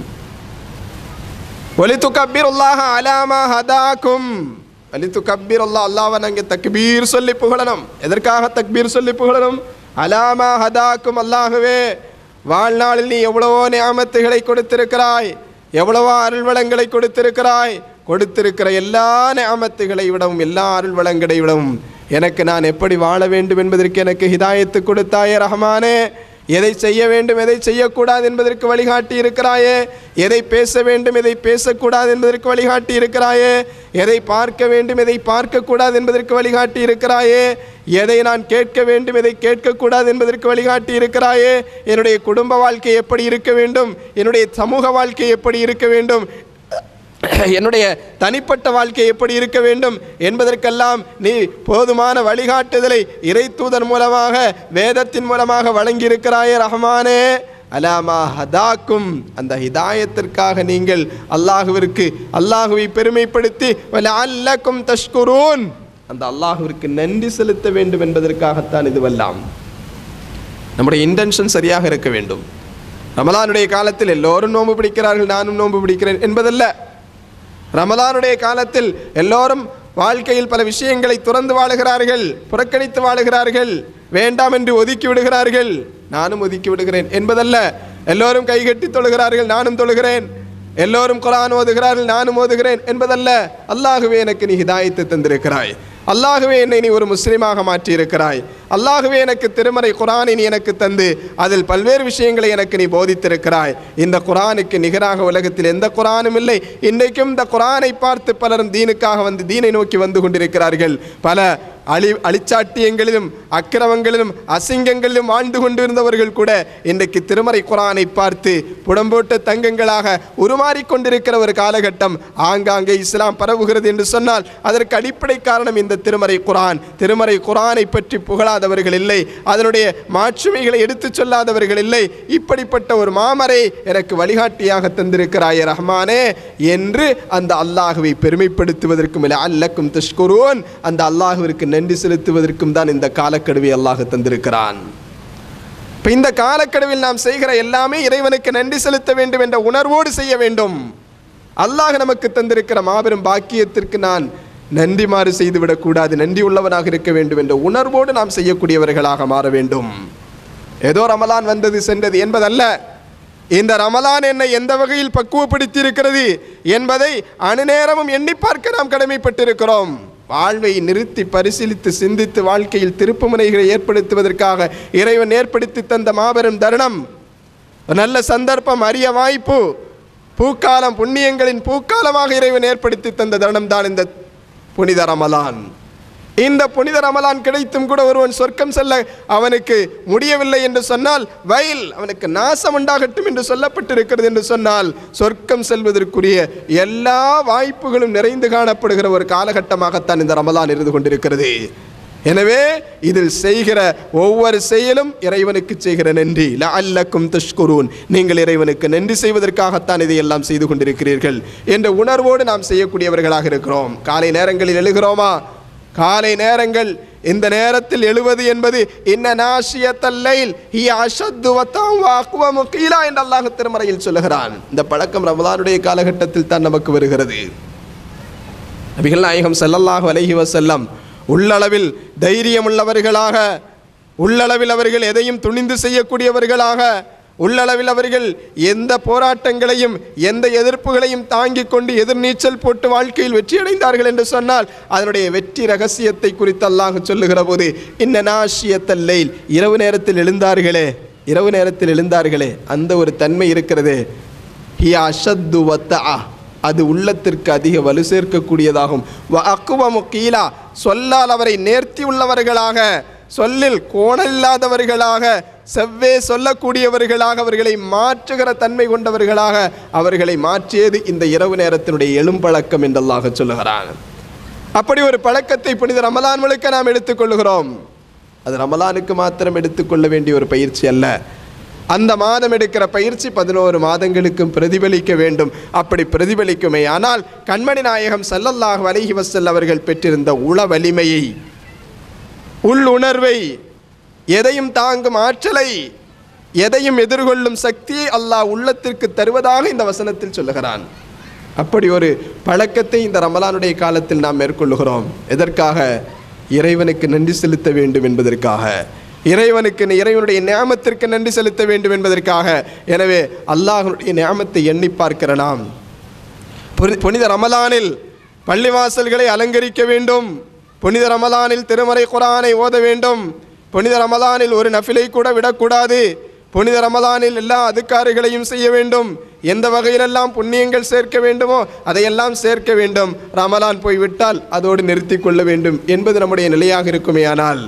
Speaker 2: ஒலித்து கப்பீருல்லாஹ அலாமா ஹதாக்கும் ஒலித்து கப்பீருல்லா அல்லாவை நாங்கள் தக்பீர் சொல்லி புகழணும் எதற்காக தக்பீர் சொல்லி புகழணும் அலாமா ஹதாக்கும் அல்லாகவே வாழ்நாளில் நீ எவ்வளவோ நியாமத்துகளை கொடுத்திருக்கிறாய் எவ்வளவோ அருள்வளங்களை கொடுத்திருக்கிறாய் கொடுத்திருக்கிற எல்லா நியாமத்துகளை விடவும் எல்லா அருள்வளங்களை விடவும் எனக்கு நான் எப்படி வாழ வேண்டும் என்பதற்கு எனக்கு ஹிதாயத்து கொடுத்தாயே ரஹமானே எதை செய்ய வேண்டும் எதை செய்யக்கூடாது என்பதற்கு வழிகாட்டி இருக்கிறாயே எதை பேச வேண்டும் எதை பேசக்கூடாது என்பதற்கு வழிகாட்டி இருக்கிறாயே எதை பார்க்க வேண்டும் எதை பார்க்கக்கூடாது என்பதற்கு வழிகாட்டி இருக்கிறாயே எதை நான் கேட்க வேண்டும் எதை கேட்கக்கூடாது என்பதற்கு வழிகாட்டி இருக்கிறாயே என்னுடைய குடும்ப வாழ்க்கை எப்படி இருக்க வேண்டும் என்னுடைய சமூக வாழ்க்கை எப்படி இருக்க வேண்டும் என்னுடைய தனிப்பட்ட வாழ்க்கை எப்படி இருக்க வேண்டும் என்பதற்கெல்லாம் நீ போதுமான வழிகாட்டுதலை இறை தூதர் மூலமாக வேதத்தின் மூலமாக வழங்கியிருக்கிறாயே ரஹ்மானே அலாமா ஹதாக்கும் அந்த ஹிதாயத்திற்காக நீங்கள் அல்லாஹுவிற்கு அல்லாஹுவை பெருமைப்படுத்தி அல்லக்கும் தஷ்குரூன் அந்த அல்லாஹுவிற்கு நன்றி செலுத்த வேண்டும் என்பதற்காகத்தான் இதுவெல்லாம் நம்முடைய இன்டென்ஷன் சரியாக இருக்க வேண்டும் ரமலானுடைய காலத்தில் எல்லோரும் நோன்பு பிடிக்கிறார்கள் நானும் நோன்பு பிடிக்கிறேன் என்பதல்ல ரமலானுடைய காலத்தில் எல்லோரும் வாழ்க்கையில் பல விஷயங்களை துறந்து வாழுகிறார்கள் புறக்கணித்து வாழுகிறார்கள் வேண்டாம் என்று ஒதுக்கி விடுகிறார்கள் நானும் ஒதுக்கி விடுகிறேன் என்பதல்ல எல்லோரும் கைகட்டி தொழுகிறார்கள் நானும் தொழுகிறேன் எல்லோரும் குரான் ஓதுகிறார்கள் நானும் ஓதுகிறேன் என்பதல்ல அல்லாஹுவே எனக்கு நீ ஹிதாயத்தை தந்திருக்கிறாய் அல்லாகவே என்னை நீ ஒரு முஸ்லீமாக மாற்றியிருக்கிறாய் அல்லாகவே எனக்கு திருமறை குரானை நீ எனக்கு தந்து அதில் பல்வேறு விஷயங்களை எனக்கு நீ போதித்திருக்கிறாய் இந்த குரானுக்கு நிகராக உலகத்தில் எந்த குரானும் இல்லை இன்றைக்கும் இந்த குரானை பார்த்து பலரும் தீனுக்காக வந்து தீனை நோக்கி வந்து கொண்டிருக்கிறார்கள் பல அழி அழிச்சாட்டியங்களிலும் அக்கிரமங்களிலும் அசிங்கங்களிலும் வாழ்ந்து கொண்டிருந்தவர்கள் கூட இன்றைக்கு திருமறை குரானை பார்த்து புடம்போட்ட தங்கங்களாக உருமாறிக் கொண்டிருக்கிற ஒரு காலகட்டம் ஆங்காங்கே இஸ்லாம் பரவுகிறது என்று சொன்னால் அதற்கு அடிப்படை காரணம் இந்த திருமறை குரான் திருமறை குரானை பற்றி புகழாதவர்கள் இல்லை அதனுடைய மாட்சிமைகளை எடுத்துச் சொல்லாதவர்கள் இல்லை இப்படிப்பட்ட ஒரு மாமரை எனக்கு வழிகாட்டியாக தந்திருக்கிறாய் ரஹ்மானே என்று அந்த அல்லாஹுவை பெருமைப்படுத்துவதற்கும் இல்லை அல்லக்கும் தஷ்குரூன் அந்த அல்லாஹுவிற்கு நன்றி செலுத்துவதற்கும் தான் இந்த காலக்கெடுவை அல்லாஹ் தந்திருக்கிறான் இப்போ இந்த காலக்கெடுவில் நாம் செய்கிற எல்லாமே இறைவனுக்கு நன்றி செலுத்த வேண்டும் என்ற உணர்வோடு செய்ய வேண்டும் அல்லாஹ் நமக்கு தந்திருக்கிற மாபெரும் பாக்கியத்திற்கு நான் நன்றிமாறு செய்துவிடக்கூடாது நன்றி உள்ளவனாக இருக்க வேண்டும் என்ற உணர்வோடு நாம் செய்யக்கூடியவர்களாக மாற வேண்டும் ஏதோ ரமலான் வந்தது சென்றது என்பதல்ல இந்த ரமலான் என்னை எந்த வகையில் பக்குவப்படுத்தி இருக்கிறது என்பதை அணுநேரமும் எண்ணி பார்க்க நாம் கடமைப்பட்டிருக்கிறோம் வாழ்வை நிறுத்தி பரிசீலித்து சிந்தித்து வாழ்க்கையில் திருப்புமுனைகளை ஏற்படுத்துவதற்காக இறைவன் ஏற்படுத்தி தந்த மாபெரும் தருணம் ஒரு நல்ல சந்தர்ப்பம் அரிய வாய்ப்பு பூக்காலம் புண்ணியங்களின் பூக்காலமாக இறைவன் ஏற்படுத்தி தந்த தருணம் தான் இந்த புனித ரமலான் இந்த புனித ரமலான் கிடைத்தும் கூட ஒருவன் சொர்க்கம் செல்ல அவனுக்கு முடியவில்லை என்று சொன்னால் வயல் அவனுக்கு நாசம் உண்டாகட்டும் என்று சொல்லப்பட்டிருக்கிறது என்று சொன்னால் சொர்க்கம் செல்வதற்குரிய எல்லா வாய்ப்புகளும் நிறைந்து காணப்படுகிற ஒரு காலகட்டமாகத்தான் இந்த ரமலான் இருந்து கொண்டிருக்கிறது எனவே இதில் செய்கிற ஒவ்வொரு செயலும் இறைவனுக்கு செய்கிற நன்றி லஅல்லக்கும் தஷ்குரூன் நீங்கள் இறைவனுக்கு நன்றி செய்வதற்காகத்தான் இதையெல்லாம் செய்து கொண்டிருக்கிறீர்கள் என்ற உணர்வோடு நாம் செய்யக்கூடியவர்களாக இருக்கிறோம் காலை நேரங்களில் எழுகிறோமா காலை நேரங்கள் இந்த நேரத்தில் எழுவது என்பது இன்ன நாஷியத்தல்லைல் ஹி அஷத்து வத்தாம் வாக்குவ கீழா என்று அல்லாஹ் திருமறையில் சொல்லுகிறான் இந்த பழக்கம் ரமலானுடைய காலகட்டத்தில் தான் நமக்கு வருகிறது நபிகள் நாயகம் ஸல்லல்லாஹு அலைஹி வஸல்லம் உள்ளளவில் தைரியம் உள்ளவர்களாக உள்ளளவில் அவர்கள் எதையும் துணிந்து செய்யக்கூடியவர்களாக உள்ளளவில் அவர்கள் எந்த போராட்டங்களையும் எந்த எதிர்ப்புகளையும் தாங்கிக் கொண்டு எதிர்நீச்சல் போட்டு வாழ்க்கையில் வெற்றியடைந்தார்கள் என்று சொன்னால் அதனுடைய வெற்றி ரகசியத்தை குறித்து அல்லாஹ் சொல்லுகிற போது இன்ன நாஷியத்தல்லைல் இரவு நேரத்தில் எழுந்தார்களே இரவு நேரத்தில் எழுந்தார்களே அந்த ஒரு தன்மை இருக்கிறது ஹி அஷத்து வத்தா அது உள்ளத்திற்கு அதிக வலு சேர்க்கக்கூடியதாகும் வ அக்குவமு கீழா சொல்லால் அவரை நேர்த்தி உள்ளவர்களாக சொல்லில் கோணலில்லாதவர்களாக செவ்வே சொல்லக்கூடியவர்களாக அவர்களை மாற்றுகிற தன்மை கொண்டவர்களாக அவர்களை மாற்றியது இந்த இரவு நேரத்தினுடைய எழும்பழக்கம் என்றல்லாக சொல்லுகிறான் அப்படி ஒரு பழக்கத்தை புனித ரமலான் முழுக்க நாம் எடுத்துக்கொள்கிறோம் அது ரமலானுக்கு மாத்திரம் எடுத்துக்கொள்ள வேண்டிய ஒரு பயிற்சி அல்ல அந்த மாதம் எடுக்கிற பயிற்சி பதினோரு மாதங்களுக்கும் பிரதிபலிக்க வேண்டும் அப்படி பிரதிபலிக்குமே ஆனால் கண்மணி நாயகம் ஸல்லல்லாஹு அலைஹி வஸல்லம் அவர்கள் பெற்றிருந்த உள வலிமையை உள்ளுணர்வை எதையும் தாங்கும் ஆற்றலை எதையும் எதிர்கொள்ளும் சக்தியை அல்லாஹ் உள்ளத்திற்கு தருவதாக இந்த வசனத்தில் சொல்லுகிறான் அப்படி ஒரு பழக்கத்தை இந்த ரமலானுடைய காலத்தில் நாம் மேற்கொள்ளுகிறோம் எதற்காக இறைவனுக்கு நன்றி செலுத்த வேண்டும் என்பதற்காக இறைவனுக்கு இறைவனுடைய நியாமத்திற்கு நன்றி செலுத்த வேண்டும் என்பதற்காக எனவே அல்லாஹனுடைய நியாமத்தை எண்ணி பார்க்கிற நாம் புனி- புனித ரமலானில் பள்ளிவாசல்களை அலங்கரிக்க வேண்டும் புனித ரமலானில் திருமறை குரானை ஓத வேண்டும் புனித ரமலானில் ஒரு நஃபிலை கூட விடக்கூடாது புனித ரமலானில் எல்லா அதுக்காரிகளையும் செய்ய வேண்டும் எந்த வகையிலெல்லாம் புண்ணியங்கள் சேர்க்க வேண்டுமோ அதையெல்லாம் சேர்க்க வேண்டும் ரமலான் போய் விட்டால் அதோடு நிறுத்தி கொள்ள வேண்டும் என்பது நம்முடைய நிலையாக இருக்குமேயானால்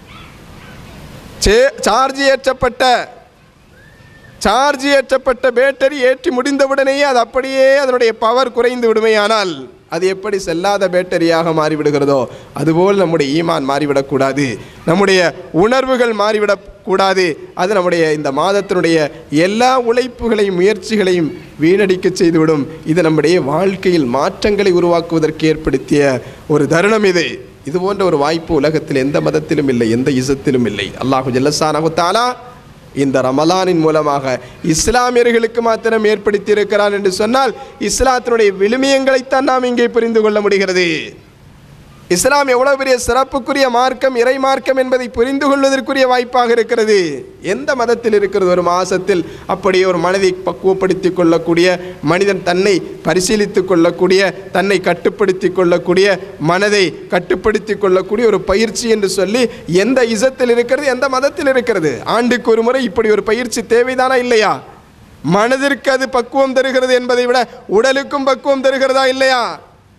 Speaker 2: சே- சார்ஜ் ஏற்றப்பட்ட சார்ஜ் ஏற்றப்பட்ட பேட்டரி ஏற்றி முடிந்தவுடனேயே அது அப்படியே அதனுடைய பவர் குறைந்து விடுமையானால் அது எப்படி செல்லாத பேட்டரியாக மாறிவிடுகிறதோ அதுபோல் நம்முடைய ஈமான் மாறிவிடக்கூடாது நம்முடைய உணர்வுகள் மாறிவிடக்கூடாது அது நம்முடைய இந்த மாதத்தினுடைய எல்லா உழைப்புகளையும் முயற்சிகளையும் வீணடிக்க செய்துவிடும் இது நம்முடைய வாழ்க்கையில் மாற்றங்களை உருவாக்குவதற்கு ஏற்படுத்திய ஒரு தருணம் இது இது போன்ற ஒரு வாய்ப்பு உலகத்தில் எந்த மதத்திலும் இல்லை எந்த இசத்திலும் இல்லை அல்லாஹு ஜல்லசானஹு தஆலா இந்த ரமலானின் மூலமாக இஸ்லாமியர்களுக்கு மாத்திரம் ஏற்படுத்தி இருக்கிறான் என்று சொன்னால் இஸ்லாத்தினுடைய விழுமியங்களைத்தான் நாம் இங்கே புரிந்து கொள்ள முடிகிறது இஸ்லாம் எவ்வளவு பெரிய சிறப்புக்குரிய மார்க்கம் இறை மார்க்கம் என்பதை புரிந்து கொள்வதற்குரிய வாய்ப்பாக இருக்கிறது எந்த மதத்தில் இருக்கிறது ஒரு மாசத்தில் அப்படியே ஒரு மனதை பக்குவப்படுத்திக் கொள்ளக்கூடிய மனிதன் தன்னை பரிசீலித்துக் கொள்ளக்கூடிய தன்னை கட்டுப்படுத்திக் கொள்ளக்கூடிய மனதை கட்டுப்படுத்திக் கொள்ளக்கூடிய ஒரு பயிற்சி என்று சொல்லி எந்த இசத்தில் இருக்கிறது எந்த மதத்தில் இருக்கிறது ஆண்டுக்கு ஒரு முறை இப்படி ஒரு பயிற்சி தேவைதானா இல்லையா மனதிற்கு அது பக்குவம் தருகிறது என்பதை விட உடலுக்கும் பக்குவம் தருகிறதா இல்லையா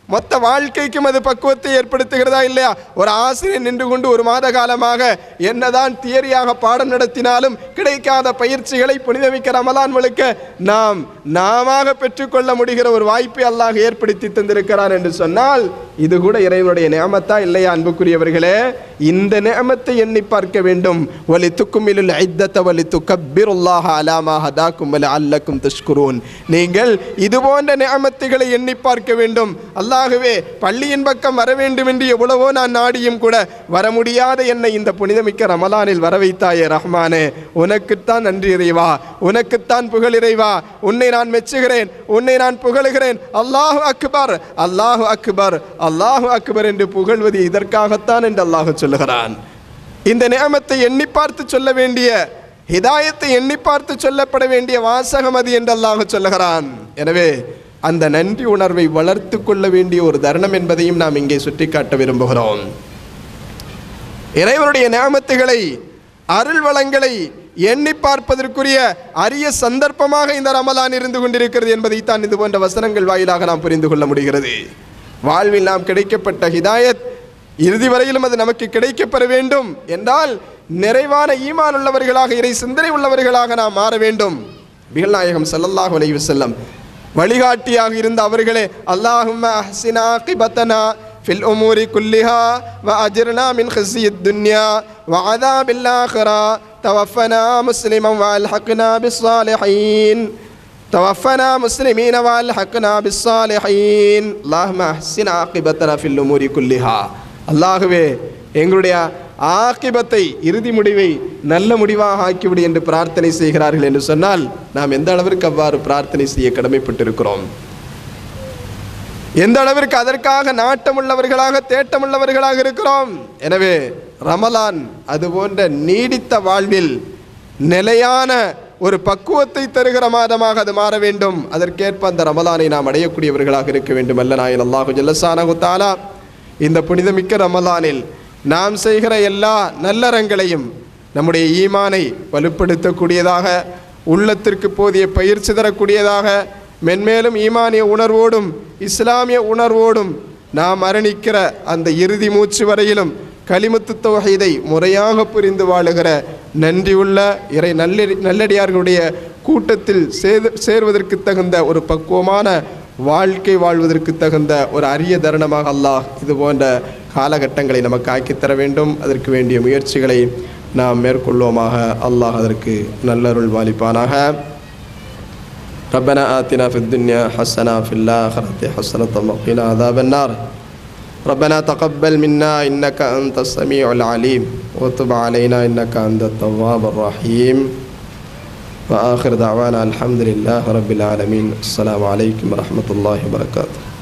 Speaker 2: மொத்த வாழ்க்கைக்கும் அது பக்குவத்தை ஏற்படுத்துகிறதா இல்லையா ஒரு ஆசிரியர் நின்று கொண்டு ஒரு மாத காலமாக என்னதான் தியரியாக பாடம் நடத்தினாலும் கிடைக்காத பயிற்சிகளை புனிதமிக்க ரமலான் முழுக்க நாம் நாம பெற்றுக்கொள்ள முடிகிற ஒரு வாய்ப்பை அல்லாஹ் ஏற்படுத்தி தந்திருக்கிறார் என்று சொன்னால் இது கூட இறைவனுடைய நியமத்தா இல்லையா அன்புக்குரியவர்களே இந்த நியமத்தை எண்ணி பார்க்க வேண்டும் வலி துக்குமிலுல் ஐத்தத்த வலி துக்கப்பிருல்லாஹ அலாமா ஹதாக்கும் வலி அல்லக்கும் தஷ்குரூன் நீங்கள் இது போன்ற நியமத்துகளை எண்ணி பார்க்க வேண்டும் அல்லாகவே பள்ளியின் பக்கம் வர வேண்டும் என்று எவ்வளவோ நான் நாடியும் கூட வர முடியாத என்னை இந்த புனிதமிக்க ரமலானில் வர வைத்தாயே ரஹ்மானே உனக்குத்தான் நன்றி இறைவா உனக்குத்தான் புகழ் இறைவா உன்னை நான் மெச்சுகிறேன் உன்னை நான் புகழுகிறேன் அல்லாஹு அக்பர் அல்லாஹு அக்பர் அல்லாஹு அக்பர் என்று புகழ்வது இதற்காகத்தான் என்று அல்லாஹ் சொல்லுகிறான் இந்த நியமத்தை எண்ணி பார்த்து சொல்ல வேண்டிய ஹிதாயத்தை எண்ணி பார்த்து சொல்லப்பட வேண்டிய வாசகம் அது என்று அல்லாஹ் சொல்லுகிறான் எனவே அந்த நன்றி உணர்வை வளர்த்து கொள்ள வேண்டிய ஒரு தருணம் என்பதையும் நாம் இங்கே சுட்டிக்காட்ட விரும்புகிறோம் இறைவனுடைய நியமத்துகளை அருள் வளங்களை எண்ணி பார்ப்பதற்குரிய அரிய சந்தர்ப்பமாக இந்த ரமலான் இருந்து கொண்டிருக்கிறது என்பதைத்தான் இது போன்ற வசனங்கள் வாயிலாக நாம் புரிந்து கொள்ள முடிகிறது வாழ்வில் நாம் கிடைக்கப்பட்ட ஹிதாயத் இறுதி வரையிலும் அது நமக்கு கிடைக்கப்பெற வேண்டும் என்றால் நிறைவான ஈமான் உள்ளவர்களாக இறை சிந்தனை உள்ளவர்களாக நாம் மாற வேண்டும் பிகல் நாயகம் ஸல்லல்லாஹு அலைஹி வஸல்லம் வழிகாட்டியாக இருந்த அவர்களே அல்லாஹும்ம அஹ்சினா கிபத்தனா ஃபில் உமூரி குல்லிஹா வ அஜிர்னா மின் ஹிஸ்ஸி துன்யா வ அதாபில் ஆஹிரா توفنا مسلما والحقنا بالصالحين توفنا مسلمين والحقنا بالصالحين اللهم احسن عاقبتنا في الامور كلها அல்லாஹ்வே எங்களுடைய ஆக்கிபத்தை இறுதி முடிவை நல்ல முடிவாக ஆக்கிவிடு என்று பிரார்த்தனை செய்கிறார்கள் என்று சொன்னால் நாம் எந்த அளவிற்கு அவ்வாறு பிரார்த்தனை செய்ய கடமைப்பட்டிருக்கிறோம் எந்த அளவிற்கு அதற்காக நாட்டமுள்ளவர்களாக தேட்டமுள்ளவர்களாக இருக்கிறோம் எனவே ரமலான் அது போன்ற நீடித்த வாழ்வில் நிலையான ஒரு பக்குவத்தை தருகிற மாதமாக அது மாற வேண்டும் அதற்கேற்ப அந்த ரமலானை நாம் அடையக்கூடியவர்களாக இருக்க வேண்டும் அல்ல நாயன் அல்லாஹு ஜல்லசானகு தாலா இந்த புனிதமிக்க ரமலானில் நாம் செய்கிற எல்லா நல்லறங்களையும் நம்முடைய ஈமானை வலுப்படுத்தக்கூடியதாக உள்ளத்திற்கு போதிய பயிற்சி தரக்கூடியதாக மென்மேலும் ஈமானிய உணர்வோடும் இஸ்லாமிய உணர்வோடும் நாம் மரணிக்கிற அந்த இறுதி மூச்சு வரையிலும் கலிமுத்து தொகைதை முறையாக புரிந்து வாழுகிற நன்றியுள்ள இறை நல்ல நல்லடியார்களுடைய கூட்டத்தில் சேது சேர்வதற்கு தகுந்த ஒரு பக்குவமான வாழ்க்கை வாழ்வதற்கு தகுந்த ஒரு அரிய தருணமாக அல்லாஹ் இது போன்ற காலகட்டங்களை நமக்கு ஆக்கித் தர வேண்டும் அதற்கு வேண்டிய முயற்சிகளை நாம் மேற்கொள்வோமாக அல்லாஹ் அதற்கு நல்லருள் வாலிப்பானாக ربنا آتنا في الدنيا حسنة في الآخرة حسنة وقنا عذاب النار ربنا تقبل منا إنك أنت السميع العليم وتب علينا إنك أنت التواب الرحيم وآخر دعوانا الحمد لله رب العالمين السلام عليكم ورحمة الله وبركاته